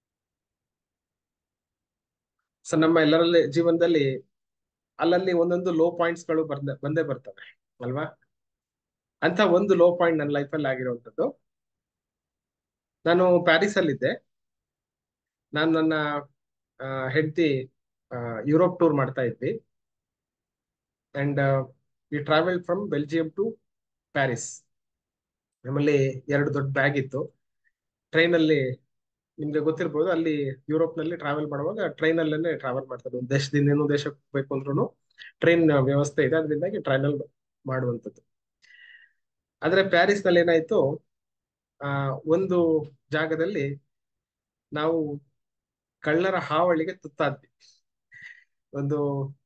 so ನಮ್ಮ ಎಲ್ಲರಲ್ಲಿ ಜೀವನದಲ್ಲಿ ಅಲ್ಲಲ್ಲಿ ಒಂದೊಂದು ಲೋ ಪಾಯಿಂಟ್ಸ್ ಗಳು ಬರ್ದ ಬಂದೇ ಬರ್ತವೆ ಅಲ್ವಾ ಅಂತ ಒಂದು ಲೋ ಪಾಯಿಂಟ್ ನನ್ನ ಲೈಫಲ್ಲಿ ಆಗಿರುವಂತದ್ದು ನಾನು ಪ್ಯಾರಿಸ್ ಅಲ್ಲಿದ್ದೆ ನಾನು ನನ್ನ ಹೆಂಡತಿ ಯುರೋಪ್ ಟೂರ್ ಮಾಡ್ತಾ ಇದ್ವಿ and we travel from Belgium to Paris ನಮ್ಮಲ್ಲಿ ಎರಡು ದೊಡ್ಡ ಬ್ಯಾಗ್ ಇತ್ತು ಟ್ರೈನಲ್ಲಿ ನಿಮ್ಗೆ ಗೊತ್ತಿರ್ಬೋದು ಅಲ್ಲಿ ಯುರೋಪ್ ನಲ್ಲಿ ಟ್ರಾವೆಲ್ ಮಾಡುವಾಗ ಟ್ರೈನ್ ಅಲ್ಲೇನೆ ಟ್ರಾವೆಲ್ ಮಾಡ್ತಾರೆ ಒಂದು ದೇಶದಿಂದ ಇನ್ನೊಂದು ದೇಶಕ್ಕೆ ಹೋಗ್ಬೇಕು ಅಂದ್ರೂ ಟ್ರೈನ್ ವ್ಯವಸ್ಥೆ ಇದೆ ಅದರಿಂದಾಗಿ ಟ್ರೈನ್ ಅಲ್ಲಿ ಮಾಡುವಂಥದ್ದು ಆದ್ರೆ ಪ್ಯಾರಿಸ್ ನಲ್ಲಿ ಏನಾಯ್ತು ಆ ಒಂದು ಜಾಗದಲ್ಲಿ ನಾವು ಕಳ್ಳರ ಹಾವಳಿಗೆ ತುತ್ತಾದ್ವಿ ಒಂದು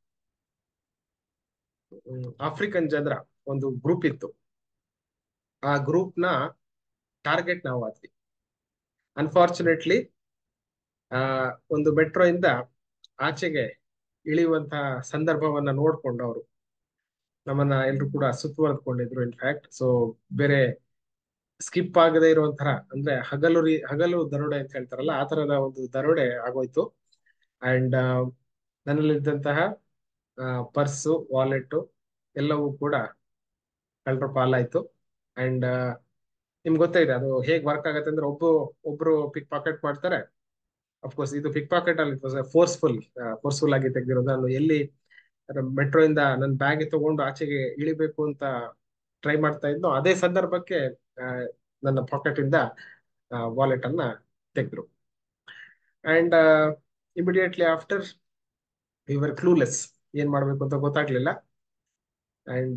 ಆಫ್ರಿಕನ್ ಜನರ ಒಂದು ಗ್ರೂಪ್ ಇತ್ತು ಆ ಗ್ರೂಪ್ ನ ಟಾರ್ಗೆಟ್ ನಾವು ಆದ್ವಿ ಅನ್ಫಾರ್ಚುನೇಟ್ಲಿ ಆ ಒಂದು ಮೆಟ್ರೋ ಇಂದ ಆಚೆಗೆ ಇಳಿಯುವಂತಹ ಸಂದರ್ಭವನ್ನ ನೋಡ್ಕೊಂಡು ಅವರು ನಮ್ಮನ್ನ ಎಲ್ರು ಕೂಡ ಸುತ್ತುವರೆದುಕೊಂಡಿದ್ರು ಇನ್ಫ್ಯಾಕ್ಟ್ ಸೊ ಬೇರೆ ಸ್ಕಿಪ್ ಆಗದೆ ಇರುವಂತಹ ಅಂದ್ರೆ ಹಗಲು ರೀ ಹಗಲು ದರೋಡೆ ಅಂತ ಹೇಳ್ತಾರಲ್ಲ ಆ ತರದ ಒಂದು ದರೋಡೆ ಆಗೋಯ್ತು ಅಂಡ್ ನನ್ನಲ್ಲಿದ್ದಂತಹ ಪರ್ಸು ವಾಲೆಟ್ ಎಲ್ಲವೂ ಕೂಡ ಕಳ್ಳರ ಪಾಲಾಯ್ತು ಅಂಡ್ ನಿಮ್ಗೆ ಗೊತ್ತೇ ಇದೆ ಅದು ಹೇಗ್ ವರ್ಕ್ ಆಗತ್ತೆ ಅಂದ್ರೆ ಒಬ್ಬ ಒಬ್ರು ಪಿಕ್ ಪಾಕೆಟ್ ಮಾಡ್ತಾರೆ ಅಫ್ಕೋರ್ಸ್ ಇದು ಪಿಕ್ ಪಾಕೆಟ್ ಅಲ್ಲಿ ಫೋರ್ಸ್ಫುಲ್ ಫೋರ್ಸ್ಫುಲ್ ಆಗಿ ತೆಗೆದಿರೋದು ನಾನು ಎಲ್ಲಿ ಮೆಟ್ರೋ ಇಂದ ನನ್ನ ಬ್ಯಾಗ್ ತಗೊಂಡು ಆಚೆಗೆ ಇಳಿಬೇಕು ಅಂತ ಟ್ರೈ ಮಾಡ್ತಾ ಇದ್ನೋ ಅದೇ ಸಂದರ್ಭಕ್ಕೆ ನನ್ನ ಪಾಕೆಟ್ ಇಂದ ವಾಲೆಟ್ ಅನ್ನ ತೆಗೆದ್ರು ಅಂಡ್ ಇಮಿಡಿಯೇಟ್ಲಿ ಆಫ್ಟರ್ ಇವರ್ ಕ್ಲೂಲೆಸ್ ಏನ್ ಮಾಡ್ಬೇಕು ಅಂತ ಗೊತ್ತಾಗ್ಲಿಲ್ಲ ಅಂಡ್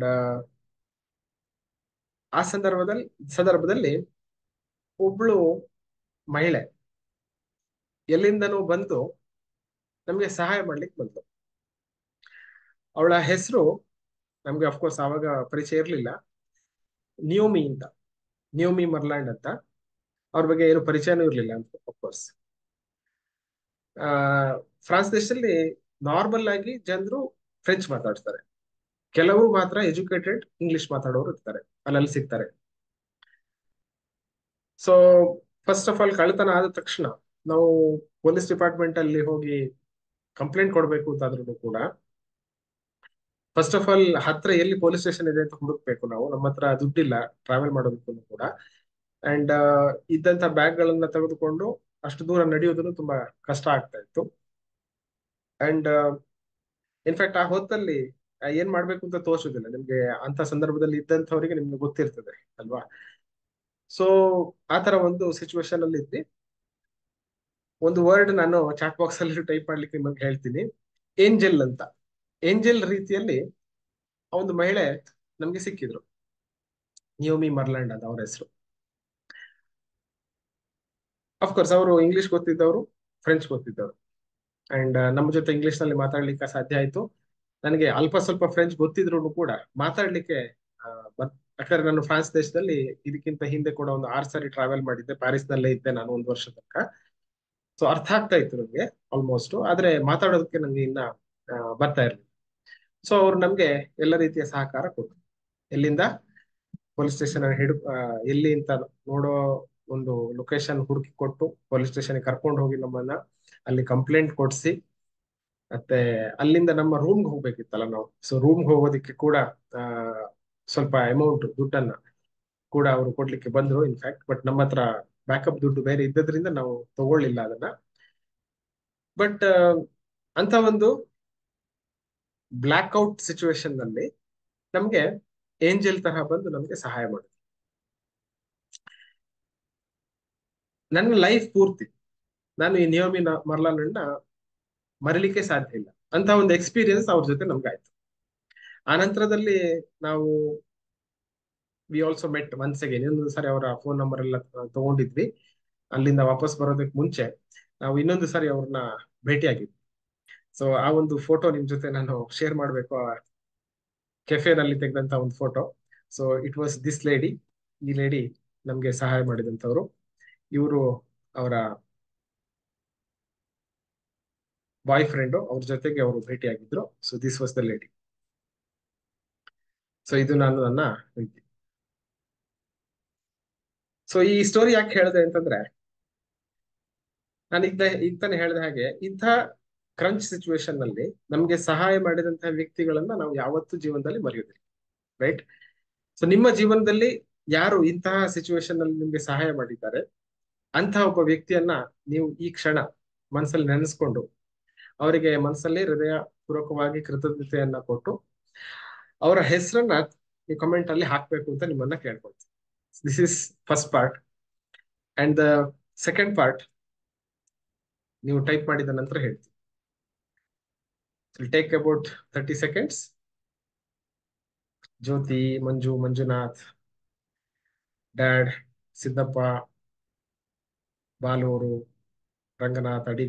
ಆ ಸಂದರ್ಭದಲ್ಲಿ ಸಂದರ್ಭದಲ್ಲಿ ಒಬ್ಳು ಮಹಿಳೆ ಎಲ್ಲಿಂದನೂ ಬಂದು ನಮ್ಗೆ ಸಹಾಯ ಮಾಡ್ಲಿಕ್ಕೆ ಬಂದ್ಲು ಅವಳ ಹೆಸರು ನಮ್ಗೆ ಅಫ್ಕೋರ್ಸ್ ಆವಾಗ ಪರಿಚಯ ಇರ್ಲಿಲ್ಲ ನಿಯೋಮಿ ಅಂತ ನಿಯೋಮಿ ಮರ್ಲ್ಯಾಂಡ್ ಅಂತ ಅವ್ರ ಬಗ್ಗೆ ಏನು ಪರಿಚಯನೂ ಇರ್ಲಿಲ್ಲ ಅಂತ ಅಫ್ಕೋರ್ಸ್ ಆ ಫ್ರಾನ್ಸ್ ದೇಶದಲ್ಲಿ ನಾರ್ಮಲ್ ಆಗಿ ಜನರು ಫ್ರೆಂಚ್ ಮಾತಾಡ್ತಾರೆ ಕೆಲವರು ಮಾತ್ರ ಎಜುಕೇಟೆಡ್ ಇಂಗ್ಲಿಷ್ ಮಾತಾಡೋರು ಇರ್ತಾರೆ ಅಲ್ಲಲ್ಲಿ ಸಿಗ್ತಾರೆ ಸೊ ಫಸ್ಟ್ ಆಫ್ ಆಲ್ ಕಳ್ತನ ಆದ ತಕ್ಷಣ ನಾವು ಪೊಲೀಸ್ ಡಿಪಾರ್ಟ್ಮೆಂಟ್ ಅಲ್ಲಿ ಹೋಗಿ ಕಂಪ್ಲೇಂಟ್ ಕೊಡ್ಬೇಕು ಅಂತಾದ್ರೂ ಕೂಡ ಫಸ್ಟ್ ಆಫ್ ಆಲ್ ಹತ್ರ ಎಲ್ಲಿ ಪೊಲೀಸ್ ಸ್ಟೇಷನ್ ಇದೆ ಅಂತ ಹುಡುಕ್ಬೇಕು ನಾವು ನಮ್ಮ ಹತ್ರ ದುಡ್ಡಿಲ್ಲ ಟ್ರಾವೆಲ್ ಮಾಡೋದಕ್ಕೂ ಕೂಡ ಅಂಡ್ ಇದ್ದಂತ ಬ್ಯಾಗ್ ಗಳನ್ನ ತೆಗೆದುಕೊಂಡು ಅಷ್ಟು ದೂರ ನಡೆಯೋದನ್ನು ತುಂಬಾ ಕಷ್ಟ ಆಗ್ತಾ ಇತ್ತು ಅಂಡ್ ಇನ್ಫ್ಯಾಕ್ಟ್ ಆ ಹೊತ್ತಲ್ಲಿ ಏನ್ ಮಾಡ್ಬೇಕು ಅಂತ ತೋರಿಸೋದಿಲ್ಲ ನಿಮ್ಗೆ ಅಂತ ಸಂದರ್ಭದಲ್ಲಿ ಇದ್ದಂಥವ್ರಿಗೆ ನಿಮ್ಗೆ ಗೊತ್ತಿರ್ತದೆ ಅಲ್ವಾ ಸೊ ಆತರ ಒಂದು ಸಿಚುವೇಶನ್ ಅಲ್ಲಿ ಇದ್ವಿ ಒಂದು ವರ್ಡ್ ನಾನು ಚಾಟ್ ಬಾಕ್ಸ್ ಅಲ್ಲಿ ಟೈಪ್ ಮಾಡ್ಲಿಕ್ಕೆ ನಿಮಗೆ ಹೇಳ್ತೀನಿ ಏಂಜೆಲ್ ಅಂತ ಏಂಜೆಲ್ ರೀತಿಯಲ್ಲಿ ಒಂದು ಮಹಿಳೆ ನಮ್ಗೆ ಸಿಕ್ಕಿದ್ರು ನಿಯೋಮಿ ಮರ್ಲ್ಯಾಂಡ್ ಅಂತ ಅವ್ರ ಹೆಸರು ಅಫ್ಕೋರ್ಸ್ ಅವರು ಇಂಗ್ಲಿಷ್ ಗೊತ್ತಿದ್ದವರು ಫ್ರೆಂಚ್ ಗೊತ್ತಿದ್ದವರು ಅಂಡ್ ನಮ್ಮ ಜೊತೆ ಇಂಗ್ಲಿಷ್ ನಲ್ಲಿ ಮಾತಾಡ್ಲಿಕ್ಕೆ ಸಾಧ್ಯ ಆಯ್ತು ನನಗೆ ಅಲ್ಪ ಸ್ವಲ್ಪ ಫ್ರೆಂಚ್ ಗೊತ್ತಿದ್ರು ಕೂಡ ಮಾತಾಡ್ಲಿಕ್ಕೆ ಯಾಕಂದ್ರೆ ನಾನು ಫ್ರಾನ್ಸ್ ದೇಶದಲ್ಲಿ ಇದಕ್ಕಿಂತ ಹಿಂದೆ ಕೂಡ ಒಂದು ಆರು ಸಾರಿ ಟ್ರಾವೆಲ್ ಮಾಡಿದ್ದೆ ಪ್ಯಾರಿಸ್ ನಲ್ಲೇ ಇದ್ದೆ ನಾನು ಒಂದು ವರ್ಷ ತನಕ ಸೊ ಅರ್ಥ ಆಗ್ತಾ ಇತ್ತು ನನಗೆ ಆಲ್ಮೋಸ್ಟ್ ಆದ್ರೆ ಮಾತಾಡೋದಕ್ಕೆ ನಂಗೆ ಇನ್ನ ಬರ್ತಾ ಇರ್ಲಿಲ್ಲ ಸೊ ಅವ್ರು ನಮ್ಗೆ ಎಲ್ಲ ರೀತಿಯ ಸಹಕಾರ ಕೊಟ್ಟರು ಎಲ್ಲಿಂದ ಪೊಲೀಸ್ ಸ್ಟೇಷನ್ ಹಿಡ್ ಎಲ್ಲಿ ಅಂತ ನೋಡೋ ಒಂದು ಲೊಕೇಶನ್ ಹುಡುಕಿ ಕೊಟ್ಟು ಪೊಲೀಸ್ ಸ್ಟೇಷನ್ ಕರ್ಕೊಂಡು ಹೋಗಿ ನಮ್ಮನ್ನ ಅಲ್ಲಿ ಕಂಪ್ಲೇಂಟ್ ಕೊಡ್ಸಿ ಮತ್ತೆ ಅಲ್ಲಿಂದ ನಮ್ಮ ರೂಮ್ಗೆ ಹೋಗ್ಬೇಕಿತ್ತಲ್ಲ ನಾವು ಸೊ ರೂಮ್ಗೆ ಹೋಗೋದಕ್ಕೆ ಕೂಡ ಆ ಸ್ವಲ್ಪ ಅಮೌಂಟ್ ದುಡ್ಡನ್ನ ಕೂಡ ಅವರು ಕೊಡ್ಲಿಕ್ಕೆ ಬಂದ್ರು ಇನ್ಫ್ಯಾಕ್ಟ್ ಬಟ್ ನಮ್ಮ ಹತ್ರ ಬ್ಯಾಕಪ್ ದುಡ್ಡು ಬೇರೆ ಇದ್ದದ್ರಿಂದ ನಾವು ತಗೊಳ್ಳಿಲ್ಲ ಅದನ್ನ ಬಟ್ ಅಂತ ಒಂದು ಬ್ಲಾಕ್ ಔಟ್ ಸಿಚುವೇಶನ್ ನಲ್ಲಿ ನಮ್ಗೆ ಏಂಜಲ್ ತರಹ ಬಂದು ನಮ್ಗೆ ಸಹಾಯ ಮಾಡಿದ್ರು ನನ್ನ ಲೈಫ್ ಪೂರ್ತಿ ನಾನು ಈ ನಿಯೋಮಿ ಮರ್ಲಾನನ್ನ ಮರಿಲಿಕ್ಕೆ ಸಾಧ್ಯ ಇಲ್ಲ ಅಂತ ಒಂದು ಎಕ್ಸ್ಪೀರಿಯನ್ಸ್ ಅವ್ರ ಜೊತೆ ನಮ್ಗೆ ಆಯ್ತು ಆ ನಂತರದಲ್ಲಿ ನಾವು we also met once again ಇನ್ನೊಂದು ಸಾರಿ ಅವರ ಫೋನ್ ನಂಬರ್ ಎಲ್ಲ ತಗೊಂಡಿದ್ವಿ ಅಲ್ಲಿಂದ ವಾಪಸ್ ಬರೋದಕ್ಕೆ ಮುಂಚೆ ನಾವು ಇನ್ನೊಂದು ಸಾರಿ ಅವ್ರನ್ನ ಭೇಟಿಯಾಗಿದ್ವಿ ಸೊ ಆ ಒಂದು ಫೋಟೋ ನಿಮ್ ಜೊತೆ ನಾನು ಶೇರ್ ಮಾಡ್ಬೇಕು ಕೆಫೆನಲ್ಲಿ ತೆಗೆದಂತ ಒಂದು photo so it was this lady ಈ ಲೇಡಿ ನಮ್ಗೆ ಸಹಾಯ ಮಾಡಿದಂತವ್ರು ಇವರು ಅವರ ಬಾಯ್ ಫ್ರೆಂಡ್ ಅವ್ರ ಜೊತೆಗೆ ಅವರು ಭೇಟಿಯಾಗಿದ್ರು so this was the lady so ಇದು ನಾನು ನನ್ನ ಸೊ ಈ ಸ್ಟೋರಿ ಯಾಕೆ ಹೇಳಿದೆ ಅಂತಂದ್ರೆ ನಾನು ಈಗ ಈಗ ತಾನೇ ಹೇಳಿದ ಹಾಗೆ ಇಂಥ ಕ್ರಂಚ್ ಸಿಚುವೇಶನ್ ನಲ್ಲಿ ನಮ್ಗೆ ಸಹಾಯ ಮಾಡಿದಂತಹ ವ್ಯಕ್ತಿಗಳನ್ನ ನಾವು ಯಾವತ್ತೂ ಜೀವನದಲ್ಲಿ ಮರೆಯೋದಿಲ್ಲ ರೈಟ್ ಸೊ ನಿಮ್ಮ ಜೀವನದಲ್ಲಿ ಯಾರು ಇಂತಹ ಸಿಚುವೇಶನ್ ನಲ್ಲಿ ನಿಮ್ಗೆ ಸಹಾಯ ಮಾಡಿದ್ದಾರೆ ಅಂತಹ ಒಬ್ಬ ವ್ಯಕ್ತಿಯನ್ನ ನೀವು ಈ ಕ್ಷಣ ಮನಸ್ಸಲ್ಲಿ ನೆನೆಸ್ಕೊಂಡು ಅವರಿಗೆ ಮನಸ್ಸಲ್ಲಿ ಹೃದಯ ಪೂರ್ವಕವಾಗಿ ಕೃತಜ್ಞತೆಯನ್ನ ಕೊಟ್ಟು ಅವರ ಹೆಸರನ್ನ ನೀವು ಕಮೆಂಟ್ ಅಲ್ಲಿ ಹಾಕ್ಬೇಕು ಅಂತ ನಿಮ್ಮನ್ನ ಕೇಳ್ಕೊಳ್ತೀನಿ this is first part and the second part ನೀವು ಟೈಪ್ ಮಾಡಿದ ನಂತರ ಹೇಳ್ತೀನಿ take about thirty seconds Jyothi Manju Manjunath ಡ್ಯಾಡ್ Siddappa Baluru Ranganath Adiga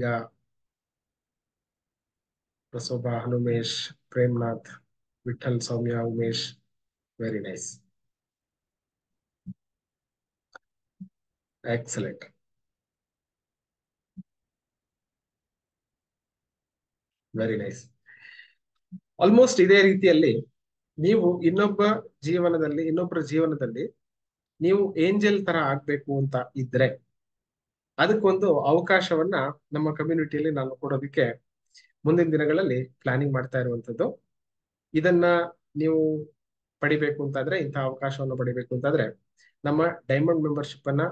Prasobha Hanumesh Premnath Vittal Soumya Umesh very nice excellent very nice almost ಇದೇ ರೀತಿಯಲ್ಲಿ ನೀವು ಇನ್ನೊಬ್ಬ ಜೀವನದಲ್ಲಿ ಇನ್ನೊಬ್ಬರ ಜೀವನದಲ್ಲಿ ನೀವು ಏಂಜಲ್ ತರ ಆಗ್ಬೇಕು ಅಂತ ಇದ್ರೆ ಅದಕ್ಕೊಂದು ಅವಕಾಶವನ್ನ ನಮ್ಮ ಕಮ್ಯುನಿಟಿಯಲ್ಲಿ ನಾನು ಕೊಡೋದಕ್ಕೆ ಮುಂದಿನ ದಿನಗಳಲ್ಲಿ ಪ್ಲಾನಿಂಗ್ ಮಾಡ್ತಾ ಇರುವಂತದ್ದು ಇದನ್ನ ನೀವು ಪಡಿಬೇಕು ಅಂತಾದ್ರೆ ಇಂತಹ ಅವಕಾಶವನ್ನು ಪಡಿಬೇಕು ಅಂತಾದ್ರೆ ನಮ್ಮ ಡೈಮಂಡ್ ಮೆಂಬರ್ಶಿಪ್ ಅನ್ನ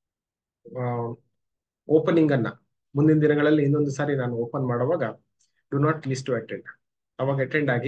ಓಪನಿಂಗ್ ಅನ್ನ ಮುಂದಿನ ದಿನಗಳಲ್ಲಿ ಇನ್ನೊಂದು ಸಾರಿ ನಾನು ಓಪನ್ ಮಾಡುವಾಗ do not miss to attend ಅವಾಗ ಅಟೆಂಡ್ ಆಗಿ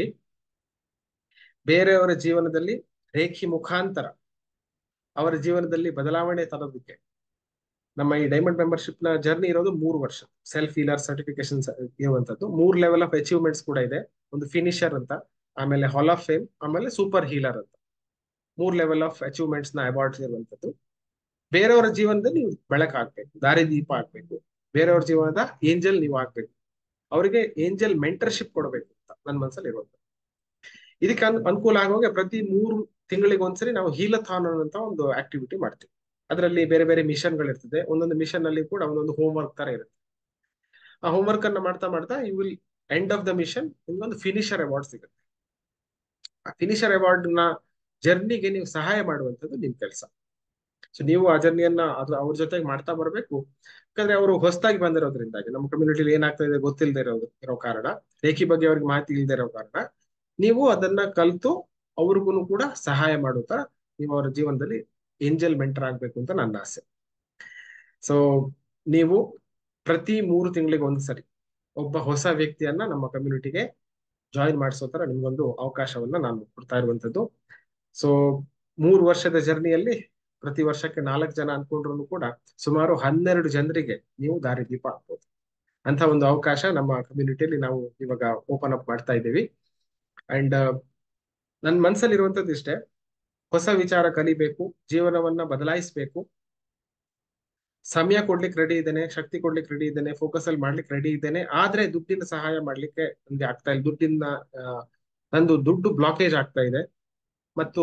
ಬೇರೆಯವರ ಜೀವನದಲ್ಲಿ ರೇಖಿ ಮುಖಾಂತರ ಅವರ ಜೀವನದಲ್ಲಿ ಬದಲಾವಣೆ ತರೋದಕ್ಕೆ ನಮ್ಮ ಈ ಡೈಮಂಡ್ ಮೆಂಬರ್ಶಿಪ್ ನ ಜರ್ನಿ ಇರೋದು ಮೂರು ವರ್ಷ ಸೆಲ್ಫ್ ಹೀಲರ್ ಸರ್ಟಿಫಿಕೇಶನ್ ಇರುವಂತದ್ದು ಮೂರ್ ಲೆವೆಲ್ ಆಫ್ ಅಚೀವ್ಮೆಂಟ್ಸ್ ಕೂಡ ಇದೆ ಒಂದು ಫಿನಿಷರ್ ಅಂತ ಆಮೇಲೆ ಹಾಲ್ ಆಫ್ ಫೇಮ್ ಆಮೇಲೆ ಸೂಪರ್ ಹೀಲರ್ ಅಂತ ಮೂರ್ ಲೆವೆಲ್ ಆಫ್ ಅಚೀವ್ಮೆಂಟ್ಸ್ ನ ಅವಾರ್ಡ್ಸ್ ಇರುವಂತದ್ದು ಬೇರೆಯವರ ಜೀವನದಲ್ಲಿ ನೀವು ಬೆಳಕಾಗ್ಬೇಕು ದಾರಿ ದೀಪ ಆಗ್ಬೇಕು ಬೇರೆಯವ್ರ ಜೀವನದ ಏಂಜಲ್ ನೀವು ಆಗ್ಬೇಕು ಅವರಿಗೆ ಏಂಜಲ್ ಮೆಂಟರ್ಶಿಪ್ ಕೊಡಬೇಕು ಅಂತ ನನ್ನ ಮನಸ್ಸಲ್ಲಿ ಇರುವಂತ ಇದಕ್ಕೆ ಅನುಕೂಲ ಆಗುವಾಗ ಪ್ರತಿ ಮೂರು ತಿಂಗಳಿಗೆ ಒಂದ್ಸರಿ ನಾವು ಹೀಲಥಾನ್ ಅಂತ ಒಂದು ಆಕ್ಟಿವಿಟಿ ಮಾಡ್ತೀವಿ ಅದರಲ್ಲಿ ಬೇರೆ ಬೇರೆ ಮಿಷನ್ ಗಳಿರ್ತದೆ ಒಂದೊಂದು ಮಿಷನ್ ಅಲ್ಲಿ ಕೂಡ ಒಂದೊಂದು ಹೋಮ್ ವರ್ಕ್ ತರ ಇರುತ್ತೆ ಆ ಹೋಮ್ ವರ್ಕ್ ಅನ್ನ ಮಾಡ್ತಾ ಮಾಡ್ತಾ you will end of the mission ನಿಮ್ಗೊಂದು ಫಿನಿಷರ್ ಅವಾರ್ಡ್ ಸಿಗುತ್ತೆ ಆ ಫಿನಿಷರ್ ಅವಾರ್ಡ್ ನ ಜರ್ನಿಗೆ ನೀವು ಸಹಾಯ ಮಾಡುವಂತದ್ದು ನಿಮ್ ಕೆಲಸ ಸೊ ನೀವು ಆ ಜರ್ನಿಯನ್ನ ಅದ್ರ ಅವ್ರ ಜೊತೆಗೆ ಮಾಡ್ತಾ ಬರ್ಬೇಕು ಯಾಕಂದ್ರೆ ಅವರು ಹೊಸದಾಗಿ ಬಂದಿರೋದ್ರಿಂದಾಗಿ ನಮ್ಮ ಕಮ್ಯುನಿಟಿಲಿ ಏನಾಗ್ತಾ ಇದೆ ಗೊತ್ತಿಲ್ಲದೆ ಇರೋದು ಇರೋ ಕಾರಣ ರೇಖಿ ಬಗ್ಗೆ ಅವ್ರಿಗೆ ಮಾಹಿತಿ ಇಲ್ಲದೆ ಇರೋ ಕಾರಣ ನೀವು ಅದನ್ನ ಕಲ್ತು ಅವ್ರಿಗೂ ಕೂಡ ಸಹಾಯ ಮಾಡುತ್ತಾ ನೀವು ಅವರ ಜೀವನದಲ್ಲಿ ಏಂಜಲ್ ಮೆಂಟರ್ ಆಗ್ಬೇಕು ಅಂತ ನನ್ನ ಆಸೆ ಸೊ ನೀವು ಪ್ರತಿ ಮೂರು ತಿಂಗಳಿಗೆ ಒಂದು ಸರಿ ಒಬ್ಬ ಹೊಸ ವ್ಯಕ್ತಿಯನ್ನ ನಮ್ಮ ಕಮ್ಯುನಿಟಿಗೆ ಜಾಯಿನ್ ಮಾಡಿಸೋ ತರ ನಿಮ್ಗೊಂದು ಅವಕಾಶವನ್ನ ನಾನು ಕೊಡ್ತಾ ಇರುವಂತದ್ದು ಸೊ ಮೂರು ವರ್ಷದ ಜರ್ನಿಯಲ್ಲಿ ಪ್ರತಿ ವರ್ಷಕ್ಕೆ ನಾಲ್ಕು ಜನ ಅನ್ಕೊಂಡ್ರು ಕೂಡ ಸುಮಾರು ಹನ್ನೆರಡು ಜನರಿಗೆ ನೀವು ದಾರಿದೀಪ ಆಗ್ಬೋದು ಅಂತ ಒಂದು ಅವಕಾಶ ನಮ್ಮ ಕಮ್ಯುನಿಟಿಯಲ್ಲಿ ನಾವು ಇವಾಗ ಓಪನ್ ಅಪ್ ಮಾಡ್ತಾ ಇದ್ದೀವಿ ಅಂಡ್ ನನ್ನ ಮನ್ಸಲ್ಲಿ ಇರುವಂತದ್ದು ಇಷ್ಟೇ ಹೊಸ ವಿಚಾರ ಕಲಿಬೇಕು ಜೀವನವನ್ನ ಬದಲಾಯಿಸಬೇಕು ಸಮಯ ಕೊಡ್ಲಿಕ್ಕೆ ರೆಡಿ ಇದ್ದೇನೆ ಶಕ್ತಿ ಕೊಡ್ಲಿಕ್ಕೆ ರೆಡಿ ಇದ್ದೇನೆ ಫೋಕಸ್ ಅಲ್ಲಿ ಮಾಡ್ಲಿಕ್ಕೆ ರೆಡಿ ಇದ್ದೇನೆ ಆದ್ರೆ ದುಡ್ಡಿನ ಸಹಾಯ ಮಾಡ್ಲಿಕ್ಕೆ ನನ್ಗೆ ಆಗ್ತಾ ಇಲ್ಲ ದುಡ್ಡಿನ ನಂದು ದುಡ್ಡು ಬ್ಲಾಕೇಜ್ ಆಗ್ತಾ ಇದೆ ಮತ್ತು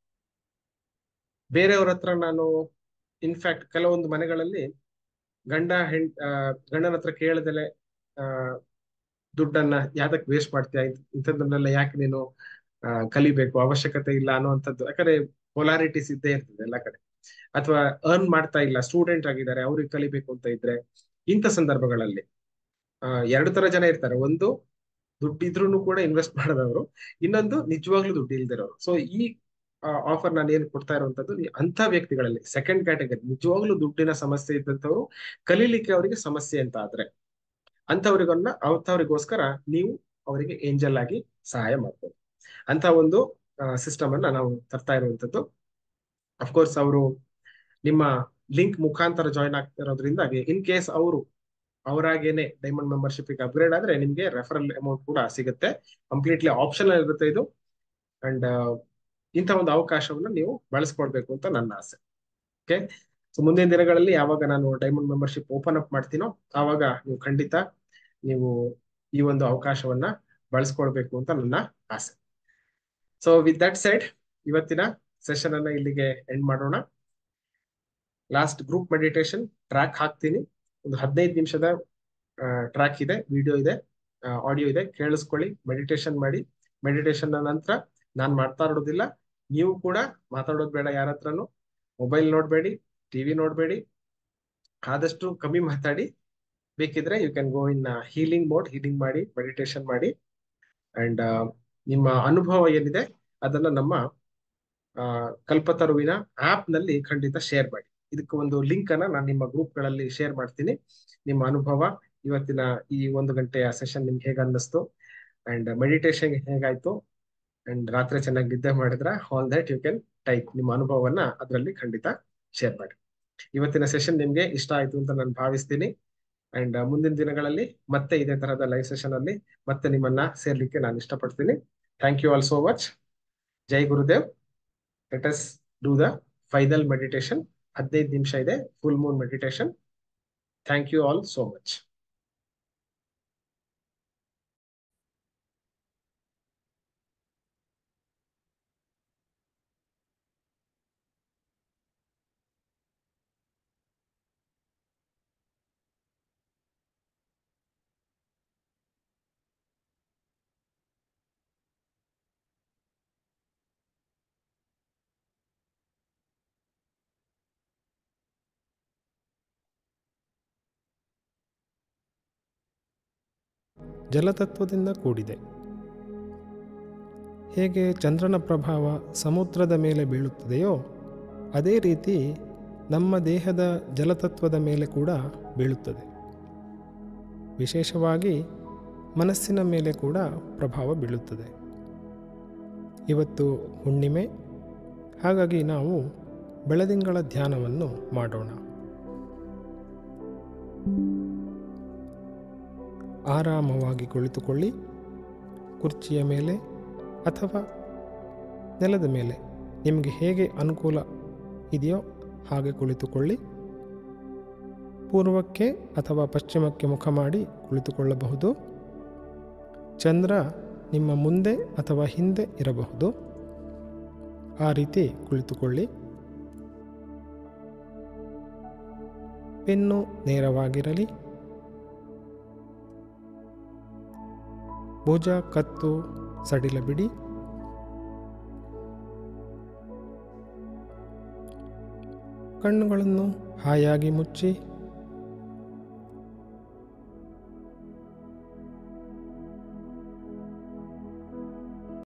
ಬೇರೆಯವ್ರ ಹತ್ರ ನಾನು ಇನ್ಫ್ಯಾಕ್ಟ್ ಕೆಲವೊಂದು ಮನೆಗಳಲ್ಲಿ ಗಂಡ ಹೆಣ್ ಗಂಡನ ಹತ್ರ ಕೇಳದಲೆ ಆ ದುಡ್ಡನ್ನ ಯಾವ್ದಕ್ ವೇಸ್ಟ್ ಮಾಡ್ತೀಯ ಇಂಥದ್ದನ್ನೆಲ್ಲ ಯಾಕೆ ನೀನು ಕಲಿಬೇಕು ಅವಶ್ಯಕತೆ ಇಲ್ಲ ಅನ್ನುವಂಥದ್ದು ಯಾಕಂದ್ರೆ ಪೊಲಾರಿಟೀಸ್ ಇದ್ದೇ ಇರ್ತದೆ ಎಲ್ಲ ಕಡೆ ಅಥವಾ ಅರ್ನ್ ಮಾಡ್ತಾ ಇಲ್ಲ ಸ್ಟೂಡೆಂಟ್ ಆಗಿದ್ದಾರೆ ಅವ್ರಿಗೆ ಕಲಿಬೇಕು ಅಂತ ಇದ್ರೆ ಇಂಥ ಸಂದರ್ಭಗಳಲ್ಲಿ ಎರಡು ತರ ಜನ ಇರ್ತಾರೆ ಒಂದು ದುಡ್ಡಿದ್ರು ಕೂಡ ಇನ್ವೆಸ್ಟ್ ಮಾಡದವರು ಇನ್ನೊಂದು ನಿಜವಾಗ್ಲೂ ದುಡ್ಡು ಇಲ್ದಿರೋರು ಸೊ ಈ ಆಫರ್ ನಾನು ಏನ್ ಕೊಡ್ತಾ ಇರುವಂತದ್ದು ಅಂತ ವ್ಯಕ್ತಿಗಳಲ್ಲಿ ಸೆಕೆಂಡ್ ಕ್ಯಾಟಗರಿ ನಿಜವಾಗ್ಲೂ ದುಡ್ಡಿನ ಸಮಸ್ಯೆ ಇದ್ದಂಥವ್ರು ಕಲೀಲಿಕ್ಕೆ ಅವರಿಗೆ ಸಮಸ್ಯೆ ಅಂತ ಆದ್ರೆ ಅಂತವ್ರಿಗನ್ನ ಅಂತವ್ರಿಗೋಸ್ಕರ ನೀವು ಅವರಿಗೆ ಏಂಜಲ್ ಆಗಿ ಸಹಾಯ ಮಾಡ್ಬೋದು ಅಂತ ಒಂದು ಸಿಸ್ಟಮ್ ಅನ್ನ ನಾವು ತರ್ತಾ ಇರುವಂತದ್ದು ಅಫ್ಕೋರ್ಸ್ ಅವರು ನಿಮ್ಮ ಲಿಂಕ್ ಮುಖಾಂತರ ಜಾಯಿನ್ ಆಗ್ತಿರೋದ್ರಿಂದಾಗಿ ಇನ್ ಕೇಸ್ ಅವರು ಅವರಾಗೇನೆ ಡೈಮಂಡ್ ಮೆಂಬರ್ಶಿಪ್ ಅಪ್ಗ್ರೇಡ್ ಆದ್ರೆ ನಿಮ್ಗೆ ರೆಫರಲ್ ಅಮೌಂಟ್ ಕೂಡ ಸಿಗುತ್ತೆ ಕಂಪ್ಲೀಟ್ಲಿ ಆಪ್ಷನ್ ಇರುತ್ತೆ ಇದು ಅಂಡ್ ಇಂಥ ಒಂದು ಅವಕಾಶವನ್ನ ನೀವು ಬಳಸ್ಕೊಳ್ಬೇಕು ಅಂತ ನನ್ನ ಆಸೆ ಓಕೆ ಸೊ ಮುಂದಿನ ದಿನಗಳಲ್ಲಿ ಯಾವಾಗ ನಾನು ಡೈಮಂಡ್ ಮೆಂಬರ್ಶಿಪ್ ಓಪನ್ ಅಪ್ ಮಾಡ್ತೀನೋ ಆವಾಗ ನೀವು ಖಂಡಿತ ನೀವು ಈ ಒಂದು ಅವಕಾಶವನ್ನ ಬಳಸ್ಕೊಳ್ಬೇಕು ಅಂತ ನನ್ನ ಆಸೆ ಸೊ ವಿತ್ ದಟ್ ಸೈಡ್ ಇವತ್ತಿನ ಸೆಷನ್ ಅನ್ನ ಇಲ್ಲಿಗೆ ಎಂಡ್ ಮಾಡೋಣ ಲಾಸ್ಟ್ ಗ್ರೂಪ್ ಮೆಡಿಟೇಷನ್ ಟ್ರ್ಯಾಕ್ ಹಾಕ್ತೀನಿ ಒಂದು ಹದಿನೈದು ನಿಮಿಷದ ಟ್ರ್ಯಾಕ್ ಇದೆ ವಿಡಿಯೋ ಇದೆ ಆಡಿಯೋ ಇದೆ ಕೇಳಿಸ್ಕೊಳ್ಳಿ ಮೆಡಿಟೇಷನ್ ಮಾಡಿ ಮೆಡಿಟೇಷನ್ ನಂತರ ನಾನ್ ಮಾಡ್ತಾ ಇರೋದಿಲ್ಲ ನೀವು ಕೂಡ ಮಾತಾಡೋದು ಬೇಡ ಯಾರ ಹತ್ರನು ಮೊಬೈಲ್ ನೋಡ್ಬೇಡಿ ಟಿವಿ ನೋಡ್ಬೇಡಿ ಆದಷ್ಟು ಕಮ್ಮಿ ಮಾತಾಡಿ ಬೇಕಿದ್ರೆ you can go in healing mode healing ಮಾಡಿ ಮೆಡಿಟೇಷನ್ ಮಾಡಿ ಅಂಡ್ ನಿಮ್ಮ ಅನುಭವ ಏನಿದೆ ಅದನ್ನ ನಮ್ಮ ಕಲ್ಪತರುವಿನ ಆಪ್ ನಲ್ಲಿ ಖಂಡಿತ ಶೇರ್ ಮಾಡಿ ಇದಕ್ಕೆ ಒಂದು ಲಿಂಕ್ ಅನ್ನ ನಾನು ನಿಮ್ಮ ಗ್ರೂಪ್ ಗಳಲ್ಲಿ ಶೇರ್ ಮಾಡ್ತೀನಿ ನಿಮ್ಮ ಅನುಭವ ಇವತ್ತಿನ ಈ ಒಂದು ಗಂಟೆಯ ಸೆಷನ್ ನಿಮ್ಗೆ ಹೇಗೆ ಅನ್ನಿಸ್ತು ಅಂಡ್ ಮೆಡಿಟೇಷನ್ ಹೇಗಾಯ್ತು ಅಂಡ್ ರಾತ್ರಿ ಚೆನ್ನಾಗಿ ನಿದ್ದೆ ಮಾಡಿದ್ರ all that you can type ನಿಮ್ಮ ಅನುಭವವನ್ನ ಅದರಲ್ಲಿ ಖಂಡಿತ ಶೇರ್ ಮಾಡಿ ಇವತ್ತಿನ ಸೆಷನ್ ನಿಮ್ಗೆ ಇಷ್ಟ ಆಯ್ತು ಅಂತ ನಾನು ಭಾವಿಸ್ತೀನಿ ಅಂಡ್ ಮುಂದಿನ ದಿನಗಳಲ್ಲಿ ಮತ್ತೆ ಇದೇ ತರಹದ ಲೈವ್ ಸೆಷನ್ ಅಲ್ಲಿ ಮತ್ತೆ ನಿಮ್ಮನ್ನ ಸೇರ್ಲಿಕ್ಕೆ ನಾನು ಇಷ್ಟಪಡ್ತೀನಿ thank you all so much Jai Gurudev let us do the final meditation ಹದಿನೈದು ನಿಮಿಷ ಇದೆ full moon meditation thank you all so much ಜಲತತ್ವದಿಂದ ಕೂಡಿದೆ ಹೇಗೆ ಚಂದ್ರನ ಪ್ರಭಾವ ಸಮುದ್ರದ ಮೇಲೆ ಬೀಳುತ್ತದೆಯೋ ಅದೇ ರೀತಿ ನಮ್ಮ ದೇಹದ ಜಲತತ್ವದ ಮೇಲೆ ಕೂಡ ಬೀಳುತ್ತದೆ ವಿಶೇಷವಾಗಿ ಮನಸ್ಸಿನ ಮೇಲೆ ಕೂಡ ಪ್ರಭಾವ ಬೀಳುತ್ತದೆ ಇವತ್ತು ಹುಣ್ಣಿಮೆ ಹಾಗಾಗಿ ನಾವು ಬೆಳದಿಂಗಳ ಧ್ಯಾನವನ್ನು ಮಾಡೋಣ ಆರಾಮವಾಗಿ ಕುಳಿತುಕೊಳ್ಳಿ ಕುರ್ಚಿಯ ಮೇಲೆ ಅಥವಾ ನೆಲದ ಮೇಲೆ ನಿಮಗೆ ಹೇಗೆ ಅನುಕೂಲ ಇದೆಯೋ ಹಾಗೆ ಕುಳಿತುಕೊಳ್ಳಿ ಪೂರ್ವಕ್ಕೆ ಅಥವಾ ಪಶ್ಚಿಮಕ್ಕೆ ಮುಖ ಮಾಡಿ ಕುಳಿತುಕೊಳ್ಳಬಹುದು ಚಂದ್ರ ನಿಮ್ಮ ಮುಂದೆ ಅಥವಾ ಹಿಂದೆ ಇರಬಹುದು ಆ ರೀತಿ ಕುಳಿತುಕೊಳ್ಳಿ ಬೆನ್ನು ನೇರವಾಗಿರಲಿ ಭುಜ ಕತ್ತು ಸಡಿಲ ಬಿಡಿ ಕಣ್ಣುಗಳನ್ನು ಹಾಯಾಗಿ ಮುಚ್ಚಿ